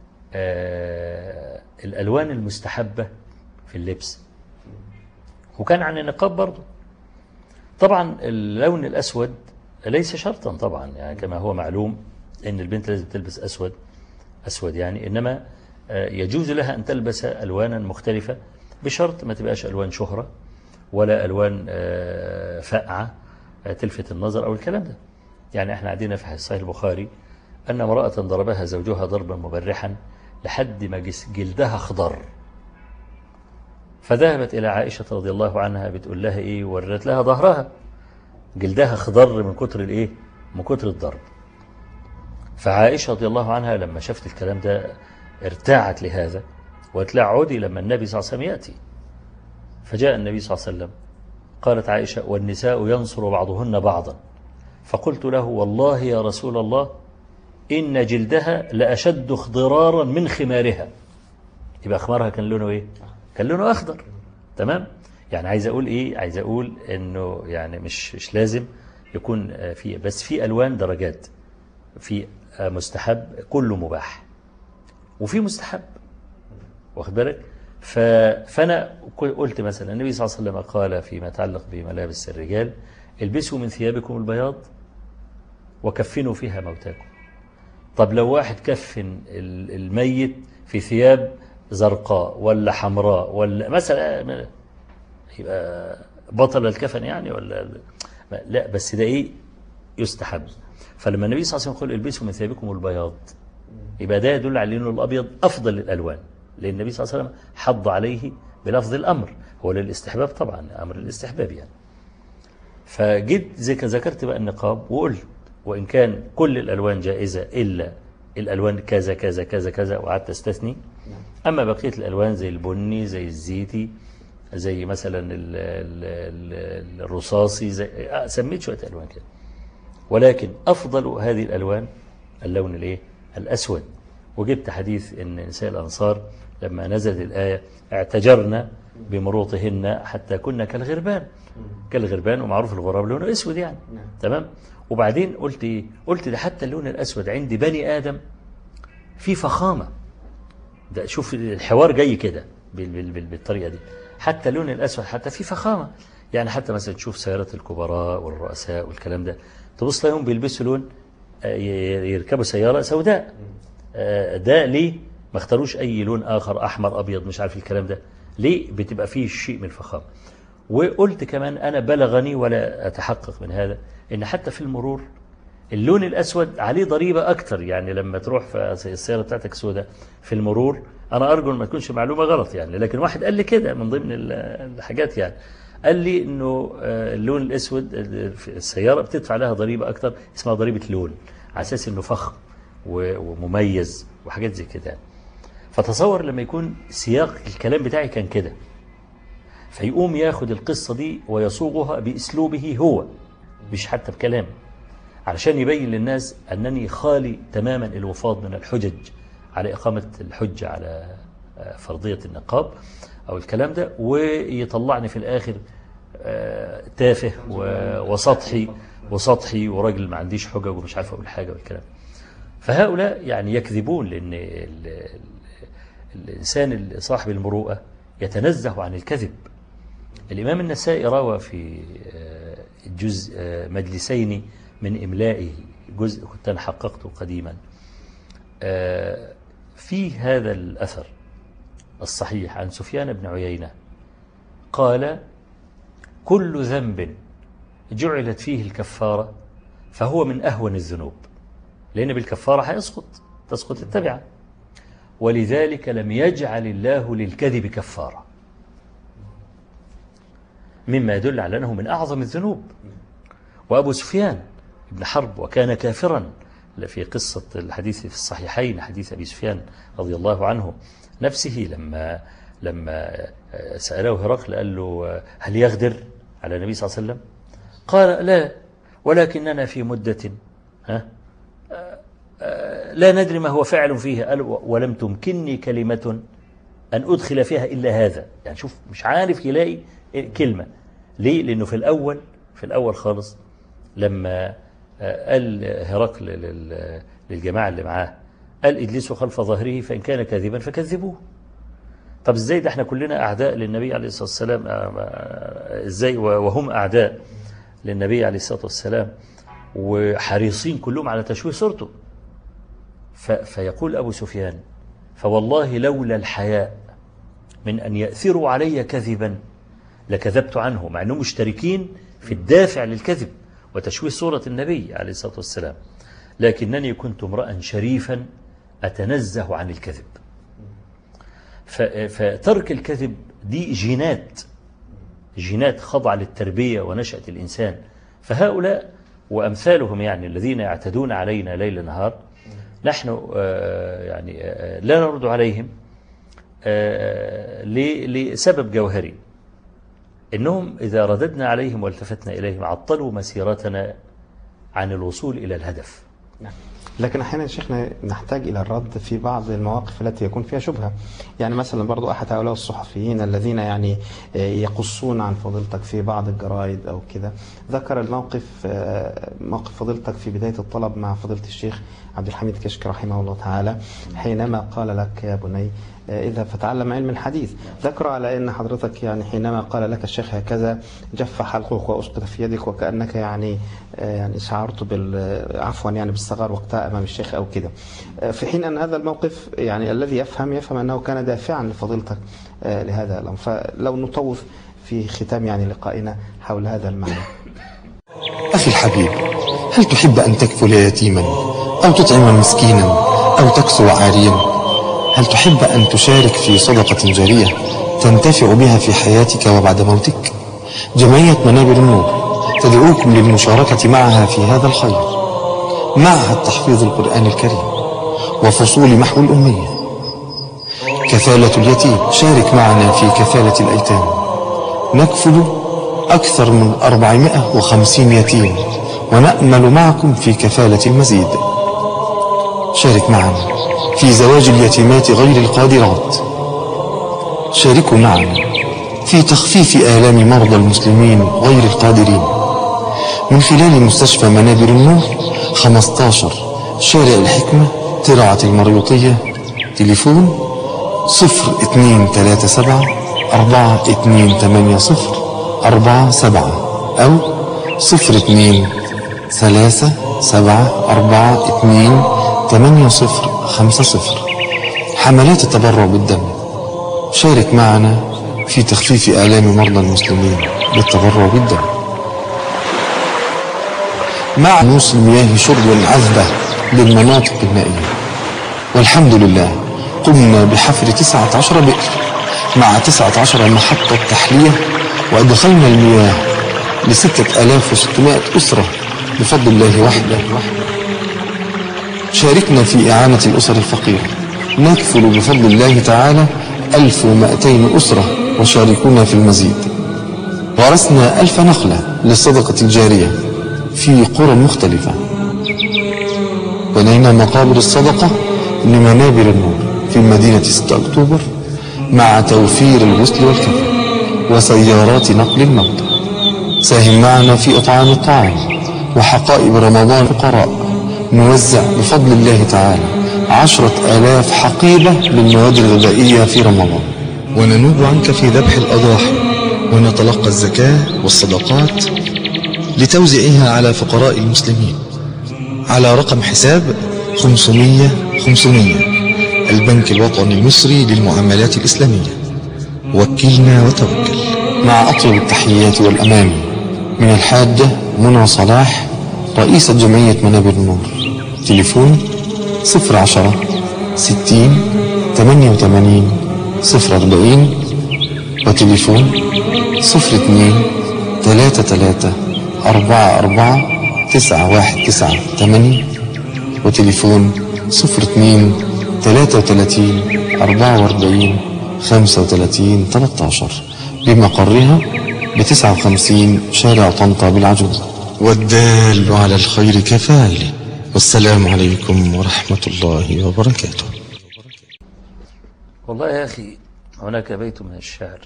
آه، الالوان المستحبه في اللبس وكان عن النقاب برضه طبعا اللون الأسود ليس شرطا طبعا يعني كما هو معلوم أن البنت لازم تلبس أسود أسود يعني إنما آه، يجوز لها أن تلبس ألوانا مختلفة بشرط ما تبقاش ألوان شهرة ولا ألوان آه، فاقعة آه، تلفت النظر أو الكلام ده يعني احنا عندنا في صحيح البخاري أن امرأة ضربها زوجها ضربا مبرحا لحد ما جس- جلدها خضر فذهبت إلى عائشة رضي الله عنها بتقول لها إيه ورت لها ظهرها جلدها خضر من كتر الإيه من كتر الضرب فعائشة رضي الله عنها لما شافت الكلام ده ارتاعت لهذا وقالت لها عودي لما النبي صلى الله عليه وسلم يأتي فجاء النبي صلى الله عليه وسلم قالت عائشة والنساء ينصر بعضهن بعضا فقلت له والله يا رسول الله إن جلدها لأشد اخضرارا من خمارها يبقى خمارها كان لونه ايه كان لونه اخضر تمام يعني عايز اقول ايه عايز اقول انه يعني مش مش لازم يكون آه، في بس في الوان درجات في آه، مستحب كله مباح وفي مستحب واخد بالك ف- فانا قلت مثلا النبي صلى الله عليه وسلم قال فيما يتعلق بملابس الرجال البسوا من ثيابكم البياض وكفنوا فيها موتاكم طب لو واحد كفن ال- الميت في ثياب زرقاء ولا حمراء ولا مثلا يبقى بطل الكفن يعني ولا لا بس ده ايه يستحب فلما النبي صلى الله عليه وسلم يقول البسوا من ثيابكم البياض يبقى ده يدل على انه الابيض افضل الالوان لان النبي صلى الله عليه وسلم حض عليه بلفظ الامر هو للاستحباب طبعا امر الاستحباب يعني فجيت زي كان ذكرت بقى النقاب وقلت وإن كان كل الألوان جائزة إلا الألوان كذا كذا كذا كذا وقعدت استثني أما بقية الألوان زي البني زي الزيتي زي مثلا ال ال ال الرصاصي زي آه، سميت شوية ألوان كده ولكن أفضل هذه الألوان اللون الإيه؟ الأسود وجبت حديث أن نساء الأنصار لما نزلت الآية اعتجرنا بمروطهن حتى كنا كالغربان كالغربان ومعروف الغراب لونه أسود يعني تمام وبعدين قلت إيه؟ قلت ده حتى اللون الأسود عند بني آدم في فخامة ده شوف الحوار جاي كده بال- بال- بال- بالطريقة دي حتى اللون الأسود حتى في فخامة يعني حتى مثلا تشوف سيارات الكبراء والرؤساء والكلام ده تبص تلاقيهم بيلبسوا لون آه، ي- يركبوا سيارة سوداء آه، ده ليه ما اختاروش أي لون آخر أحمر أبيض مش عارف الكلام ده ليه بتبقى فيه شيء من الفخامة وقلت كمان أنا بلغني ولا أتحقق من هذا إن حتى في المرور اللون الأسود عليه ضريبة أكتر يعني لما تروح في السيارة بتاعتك سوداء في المرور أنا أرجو إن ما تكونش معلومة غلط يعني لكن واحد قال لي كده من ضمن ال- الحاجات يعني قال لي إنه آه، اللون الأسود في السيارة بتدفع لها ضريبة أكتر اسمها ضريبة لون على أساس إنه فخم و- ومميز وحاجات زي كده فتصور لما يكون سياق الكلام بتاعي كان كده فيقوم ياخد القصة دي ويصوغها بأسلوبه هو مش حتى بكلام علشان يبين للناس أنني خالي تماما الوفاض من الحجج على إقامة الحجة على آه، فرضية النقاب أو الكلام ده ويطلعني في الآخر آه، تافه و- وسطحي وسطحي وراجل ما عنديش حجج ومش عارف أقول حاجة والكلام فهؤلاء يعني يكذبون لأن ال- ال- الإنسان صاحب المروءة يتنزه عن الكذب الإمام النسائي روى في آه، جزء آه، مجلسين من إملائه جزء كنت أنا حققته قديما آه، في هذا الأثر الصحيح عن سفيان بن عيينة قال كل ذنب جعلت فيه الكفارة فهو من أهون الذنوب لأن بالكفارة هيسقط تسقط التبعة ولذلك لم يجعل الله للكذب كفارة مما يدل على أنه من أعظم الذنوب وأبو سفيان بن حرب وكان كافرا في قصة الحديث في الصحيحين حديث أبي سفيان رضي الله عنه نفسه لما لما سأله هرقل قال له هل يغدر على النبي صلى الله عليه وسلم قال لا ولكننا في مدة ها لا ندري ما هو فاعل فيها قال ولم تمكنني كلمة أن أدخل فيها إلا هذا يعني شوف مش عارف يلاقي كلمة ليه لأنه في الأول في الأول خالص لما قال هرقل لل- للجماعة اللي معاه قال اجلسوا خلف ظهره فإن كان كاذبا فكذبوه طب ازاي ده احنا كلنا أعداء للنبي عليه الصلاة والسلام آه، آه، ازاي وهم أعداء للنبي عليه الصلاة والسلام وحريصين كلهم على تشويه صورته ف- فيقول أبو سفيان فوالله لولا الحياء من أن يأثروا علي كذبا لكذبت عنه مع أنهم مشتركين في الدافع للكذب وتشويه صورة النبي عليه الصلاة والسلام لكنني كنت امرأ شريفا أتنزه عن الكذب ف- فترك الكذب دي جينات جينات خاضعة للتربية ونشأة الإنسان فهؤلاء وأمثالهم يعني الذين يعتدون علينا ليل نهار نحن آه، يعني آه، لا نرد عليهم آه، ل- لسبب جوهري إنهم إذا رددنا عليهم والتفتنا إليهم عطلوا مسيرتنا عن الوصول إلى الهدف لكن احيانا يا شيخنا نحتاج الى الرد في بعض المواقف التي يكون فيها شبهه يعني مثلا برضو احد هؤلاء الصحفيين الذين يعني آه، يقصون عن فضيلتك في بعض الجرائد او كده ذكر الموقف آه، موقف فضيلتك في بدايه الطلب مع فضيله الشيخ عبد الحميد كشك رحمه الله تعالى حينما قال لك يا بني آه، اذا فتعلم علم الحديث ذكر على ان حضرتك يعني حينما قال لك الشيخ هكذا جف حلقك واسقط في يدك وكانك يعني آه، يعني شعرت بال عفوا يعني بالصغر وقتها امام الشيخ او كده آه، في حين ان هذا الموقف يعني الذي يفهم يفهم انه كان دافعا لفضيلتك آه، لهذا الامر فلو نطوف في ختام يعني لقائنا حول هذا المعنى أخي الحبيب هل تحب أن تكفل يتيما أو تطعم مسكينا أو تكسو عاريا هل تحب أن تشارك في صدقة جارية تنتفع بها في حياتك وبعد موتك جمعية منابر النور تدعوكم للمشاركة معها في هذا الخير معها تحفيظ القرآن الكريم وفصول محو الأمية كفالة اليتيم شارك معنا في كفالة الأيتام نكفل أكثر من 450 يتيم ونأمل معكم في كفالة المزيد شارك معنا في زواج اليتيمات غير القادرات شاركوا معنا في تخفيف آلام مرضى المسلمين غير القادرين من خلال مستشفى منابر النور 15 شارع الحكمة ترعة المريوطية تليفون صفر اتنين تلاتة سبعة أربعة اتنين تمانية صفر أربعة سبعة أو صفر اتنين ثلاثة سبعة أربعة اتنين تمانية صفر خمسة صفر حملات التبرع بالدم شارك معنا في تخفيف آلام مرضى المسلمين بالتبرع بالدم مع موسم مياه شرب عذبة للمناطق النائية والحمد لله قمنا بحفر تسعة عشر بئر مع تسعة عشر محطة تحلية وأدخلنا المياه لستة آلاف وستمائة أسرة بفضل الله وحده شاركنا في إعانة الأسر الفقيرة نكفل بفضل الله تعالى ألف ومائتين أسرة وشاركونا في المزيد غرسنا ألف نخلة للصدقة الجارية في قرى مختلفة بنينا مقابر الصدقة لمنابر النور في مدينة 6 أكتوبر مع توفير الغسل والكفن وسيارات نقل الموتى ساهم معنا في إطعام الطعام وحقائب رمضان فقراء نوزع بفضل الله تعالى عشرة آلاف حقيبة للمواد الغذائية في رمضان وننوب عنك في ذبح الأضاحي ونتلقى الزكاة والصدقات لتوزيعها على فقراء المسلمين على رقم حساب 500 500 البنك الوطني المصري للمعاملات الإسلامية وكلنا وتوكل مع أطيب التحيات والأماني من الحاجة منى صلاح رئيسة جمعية منابر النور تليفون 010 60 88 040 وتليفون 02 33 44 9198 وتليفون 02 33 44 35 13 بمقرها ب 59 شارع طنطا بالعجوز والدال على الخير كفاعله والسلام عليكم ورحمة الله وبركاته والله يا أخي هناك بيت من الشعر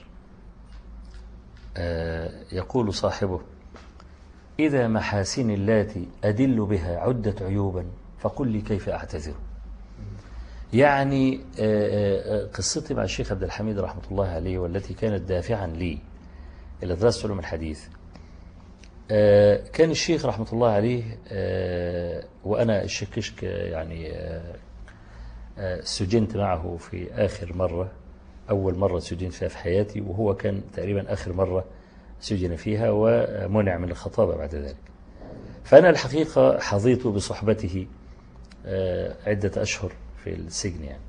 آه، يقول صاحبه إذا محاسن اللاتي أدل بها عدت عيوبا فقل لي كيف أعتذر يعني آه، آه، قصتي مع الشيخ عبد الحميد رحمة الله عليه والتي كانت دافعا لي إلى دراسة علوم الحديث آه، كان الشيخ رحمة الله عليه آه، وأنا الشيخ كشك يعني آه، آه، سجنت معه في آخر مرة أول مرة سجنت فيها في حياتي وهو كان تقريبا آخر مرة سجن فيها ومنع من الخطابة بعد ذلك فأنا الحقيقة حظيت بصحبته آه، عدة أشهر في السجن يعني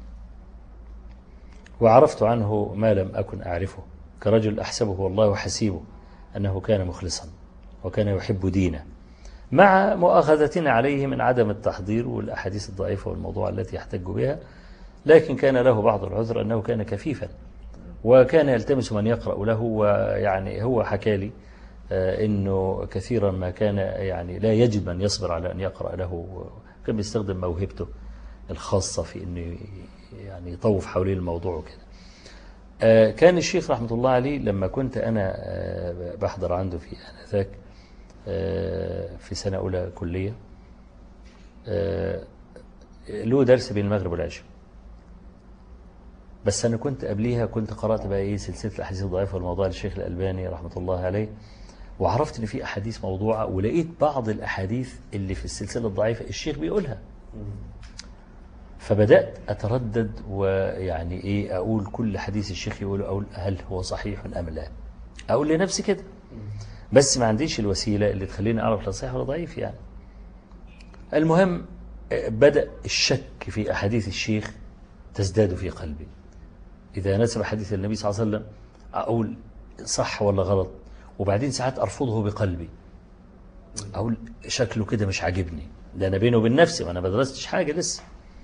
وعرفت عنه ما لم أكن أعرفه كرجل أحسبه والله حسيبه أنه كان مخلصا وكان يحب دينه مع مؤاخذتنا عليه من عدم التحضير والأحاديث الضعيفة والموضوع التي يحتج بها لكن كان له بعض العذر أنه كان كفيفا وكان يلتمس من يقرأ له ويعني هو حكى لي آه، أنه كثيرا ما كان يعني لا يجد من يصبر على أن يقرأ له كان بيستخدم موهبته الخاصة في أنه يعني يطوف حوالين الموضوع وكده آه، كان الشيخ رحمة الله عليه لما كنت أنا آه، بحضر عنده في آنذاك آه، في سنة أولى كلية آه، له درس بين المغرب والعشاء بس أنا كنت قبليها كنت قرأت بقى إيه سلسلة الأحاديث الضعيفة والموضوع للشيخ الألباني رحمة الله عليه وعرفت إن في أحاديث موضوعة ولقيت بعض الأحاديث اللي في السلسلة الضعيفة الشيخ بيقولها فبدأت أتردد ويعني إيه أقول كل حديث الشيخ يقوله أقول هل هو صحيح أم لا أقول لنفسي كده بس ما عنديش الوسيلة اللي تخليني أعرف لا صحيح ولا ضعيف يعني المهم آه، بدأ الشك في أحاديث الشيخ تزداد في قلبي إذا نسب حديث النبي صلى الله عليه وسلم أقول صح ولا غلط وبعدين ساعات أرفضه بقلبي أقول شكله كده مش عاجبني ده أنا بينه وبين نفسي وأنا ما درستش حاجة لسه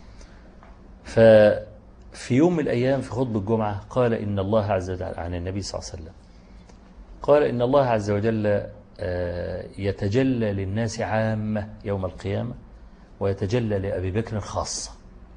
ففي يوم من الأيام في خطبة الجمعة قال إن الله عز وجل عن النبي صلى الله عليه وسلم قال إن الله عز وجل آه، يتجلى للناس عامة يوم القيامة ويتجلى لأبي بكر خاصة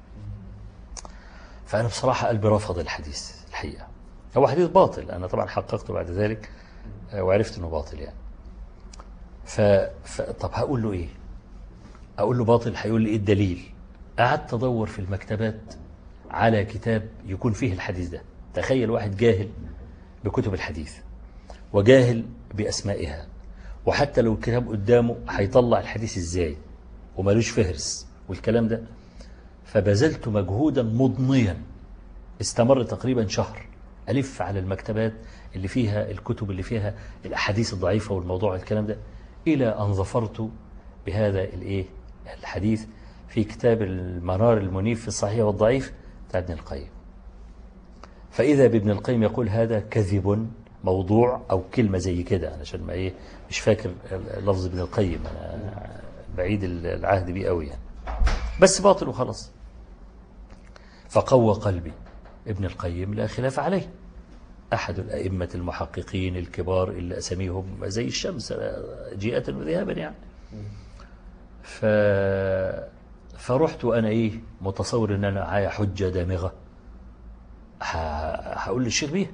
فأنا بصراحة قلبي رفض الحديث الحقيقة هو حديث باطل أنا طبعا حققته بعد ذلك آه، وعرفت أنه باطل يعني ف... ف... طب هقول له إيه أقول له باطل هيقول لي إيه الدليل قعدت أدور في المكتبات على كتاب يكون فيه الحديث ده تخيل واحد جاهل بكتب الحديث وجاهل بأسمائها وحتى لو الكتاب قدامه هيطلع الحديث ازاي ومالوش فهرس والكلام ده فبذلت مجهودا مضنيا استمر تقريبا شهر ألف على المكتبات اللي فيها الكتب اللي فيها الأحاديث الضعيفة والموضوع الكلام ده إلى أن ظفرت بهذا الإيه الحديث في كتاب المنار المنيف في الصحيح والضعيف بتاع ابن القيم فإذا بابن القيم يقول هذا كذب موضوع أو كلمة زي كده علشان ما إيه مش فاكر لفظ ابن القيم أنا بعيد العهد بيه قوي يعني بس باطل وخلاص فقوى قلبي ابن القيم لا خلاف عليه أحد الأئمة المحققين الكبار اللي أسميهم زي الشمس جيئة وذهابا يعني ف... فرحت وأنا إيه متصور إن أنا معايا حجة دامغة ه- هقول للشيخ بيها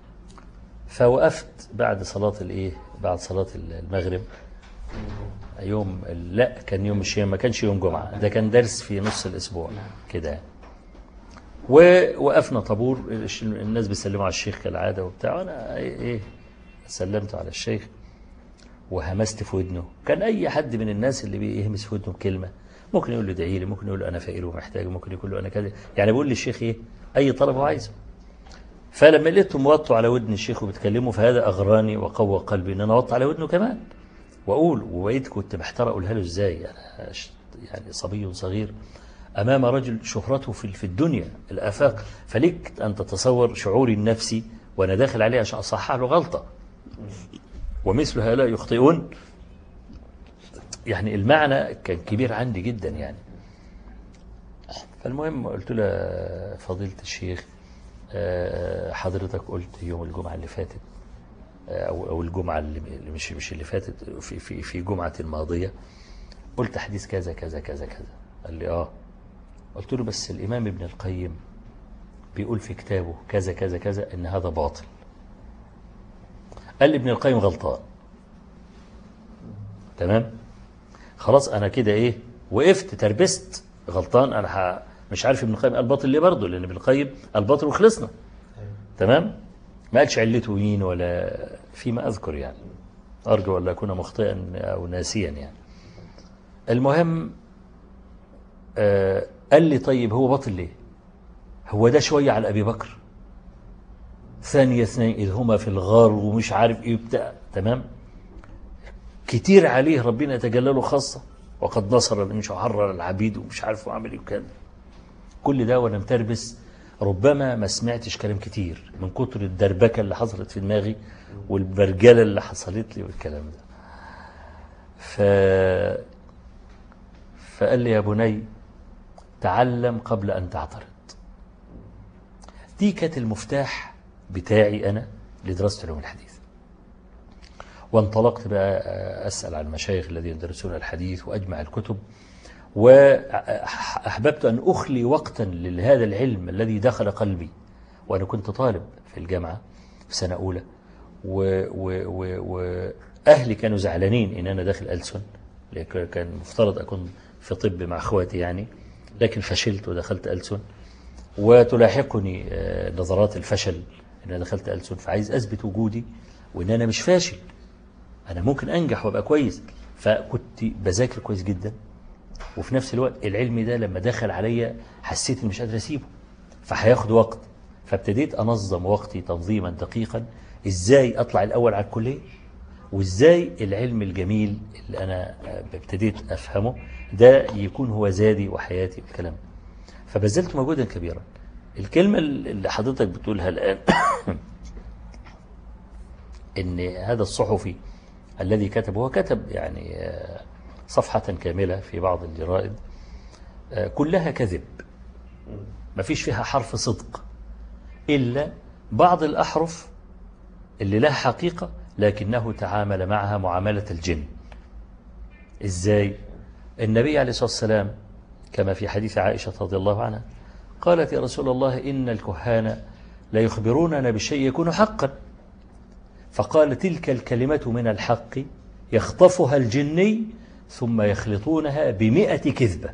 فوقفت بعد صلاة الإيه بعد صلاة المغرب يوم لا كان يوم مش ما كانش يوم جمعة ده كان درس في نص الأسبوع كده يعني. ووقفنا طابور الش- الناس بيسلموا على الشيخ كالعادة وبتاع وأنا إيه, إيه سلمت على الشيخ وهمست في ودنه كان أي حد من الناس اللي بيهمس في ودنه كلمة ممكن يقول له ادعي لي ممكن يقول له أنا فقير ومحتاج ممكن يقول له أنا كذا يعني بقول للشيخ إيه أي طلب هو عايزه فلما لقيته موطوا على ودن الشيخ وبيتكلموا فهذا أغراني وقوى قلبي إن أنا أوطي على ودنه كمان وأقول وبقيت كنت محتار أقولها له إزاي أنا ش- يعني صبي صغير أمام رجل شهرته في في الدنيا الآفاق فليك أن تتصور شعوري النفسي وأنا داخل عليه عشان أصحح له غلطة ومثل هؤلاء يخطئون يعني المعنى كان كبير عندي جدا يعني فالمهم قلت له يا فضيلة الشيخ آه، حضرتك قلت يوم الجمعة اللي فاتت آه، أو أو الجمعة اللي اللي مش مش اللي فاتت في في في جمعة الماضية قلت حديث كذا كذا كذا كذا قال لي آه قلت له بس الإمام ابن القيم بيقول في كتابه كذا كذا كذا إن هذا باطل قال لي ابن القيم غلطان تمام خلاص انا كده ايه وقفت تربست غلطان انا ح... مش عارف ابن القيم قال باطل ليه برضه لان ابن القيم قال باطل وخلصنا تمام ما قالش علته مين ولا فيما اذكر يعني ارجو ان لا اكون مخطئا او ناسيا يعني المهم آه قال لي طيب هو باطل ليه هو ده شويه على ابي بكر ثانية اثنين إذ هما في الغار ومش عارف إيه بتاع تمام كتير عليه ربنا يتجلى له خاصة وقد نصر من حرر العبيد ومش عارف وعمل إيه وكذا كل ده وأنا متربس ربما ما سمعتش كلام كتير من كتر الدربكة اللي حصلت في دماغي والبرجلة اللي حصلت لي والكلام ده ف... فقال لي يا بني تعلم قبل أن تعترض دي كانت المفتاح بتاعي أنا لدراسة علوم الحديث وانطلقت بقى أسأل عن المشايخ الذين يدرسون الحديث وأجمع الكتب وأحببت أن أخلي وقتا لهذا العلم الذي دخل قلبي وأنا كنت طالب في الجامعة في سنة أولى وأهلي كانوا زعلانين إن أنا داخل ألسن لأن كان مفترض أكون في طب مع أخواتي يعني لكن فشلت ودخلت ألسن وتلاحقني آه، نظرات الفشل ان انا دخلت ألسن فعايز اثبت وجودي وان انا مش فاشل انا ممكن انجح وابقى كويس فكنت بذاكر كويس جدا وفي نفس الوقت العلم ده لما دخل عليا حسيت اني مش قادر اسيبه فهياخد وقت فابتديت انظم وقتي تنظيما دقيقا ازاي اطلع الاول على الكليه وازاي العلم الجميل اللي انا آه، ابتديت افهمه ده يكون هو زادي وحياتي والكلام ده فبذلت مجهودا كبيرا الكلمة اللي حضرتك بتقولها الآن إن هذا الصحفي الذي كتب هو كتب يعني آه، صفحة كاملة في بعض الجرائد آه، كلها كذب ما فيش فيها حرف صدق إلا بعض الأحرف اللي لها حقيقة لكنه تعامل معها معاملة الجن إزاي النبي عليه الصلاة والسلام كما في حديث عائشة رضي الله عنها قالت يا رسول الله إن الكهان لا يخبروننا بشيء يكون حقا فقال تلك الكلمة من الحق يخطفها الجني ثم يخلطونها بمئة كذبة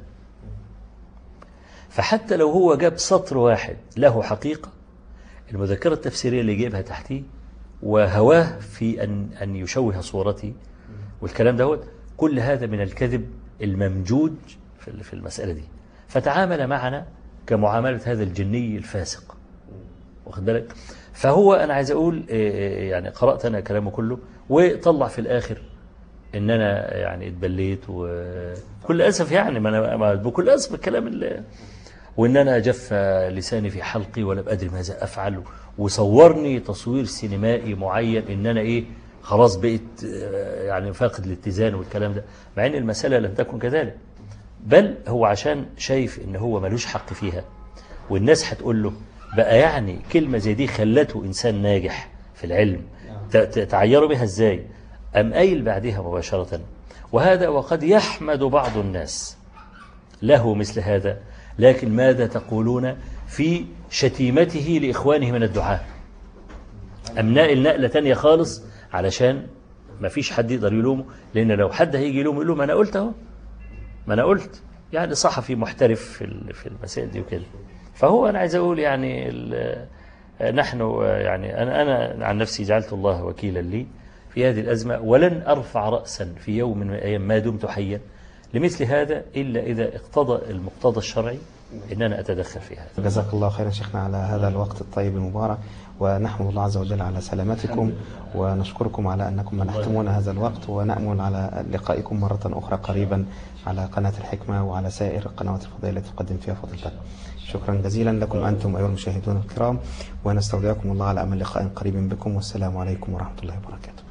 فحتى لو هو جاب سطر واحد له حقيقة المذكرة التفسيرية اللي جايبها تحتيه وهواه في أن, أن يشوه صورتي والكلام دوت كل هذا من الكذب الممجود في في المسألة دي فتعامل معنا كمعاملة هذا الجني الفاسق واخد بالك فهو أنا عايز أقول إيه، يعني قرأت أنا كلامه كله وطلع في الآخر إن أنا يعني اتبليت وكل أسف يعني ما أنا ما- بكل أسف الكلام اللي وإن أنا جف لساني في حلقي ولم أدري ماذا أفعل وصورني تصوير سينمائي معين إن أنا إيه خلاص بقيت آه، يعني فاقد الاتزان والكلام ده مع إن المسألة لم تكن كذلك بل هو عشان شايف إن هو ملوش حق فيها والناس هتقول له بقى يعني كلمة زي دي خلته إنسان ناجح في العلم ت- ت- تعيروا بها إزاي أم قايل بعدها مباشرة وهذا وقد يحمد بعض الناس له مثل هذا لكن ماذا تقولون في شتيمته لإخوانه من الدعاء أم ناقل نقلة تانية خالص علشان ما فيش حد يقدر يلومه لأن لو حد هيجي يلومه يقول له ما أنا قلت أهو ما أنا قلت يعني صحفي محترف في ال- في المسائل دي وكده فهو أنا عايز أقول يعني ال- نحن يعني أنا أنا عن نفسي جعلت الله وكيلا لي في هذه الأزمة ولن أرفع رأسا في يوم من الأيام ما دمت حيا لمثل هذا إلا إذا اقتضى المقتضى الشرعي إن أنا أتدخل في هذا جزاك الله خيرا شيخنا على هذا الوقت الطيب المبارك ونحمد الله عز وجل على سلامتكم ونشكركم على أنكم منحتمونا هذا الوقت ونأمل على لقائكم مرة أخرى قريبا على قناة الحكمة وعلى سائر القنوات الفضائية التي تقدم فيها فضيلتك شكرا جزيلا لكم أنتم أيها المشاهدون الكرام ونستودعكم الله على أمل لقاء قريب بكم والسلام عليكم ورحمة الله وبركاته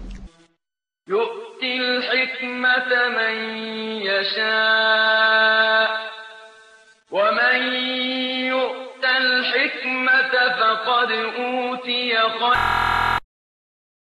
يؤتي الحكمة من يشاء ومن يؤت الحكمة فقد أوتي خيرا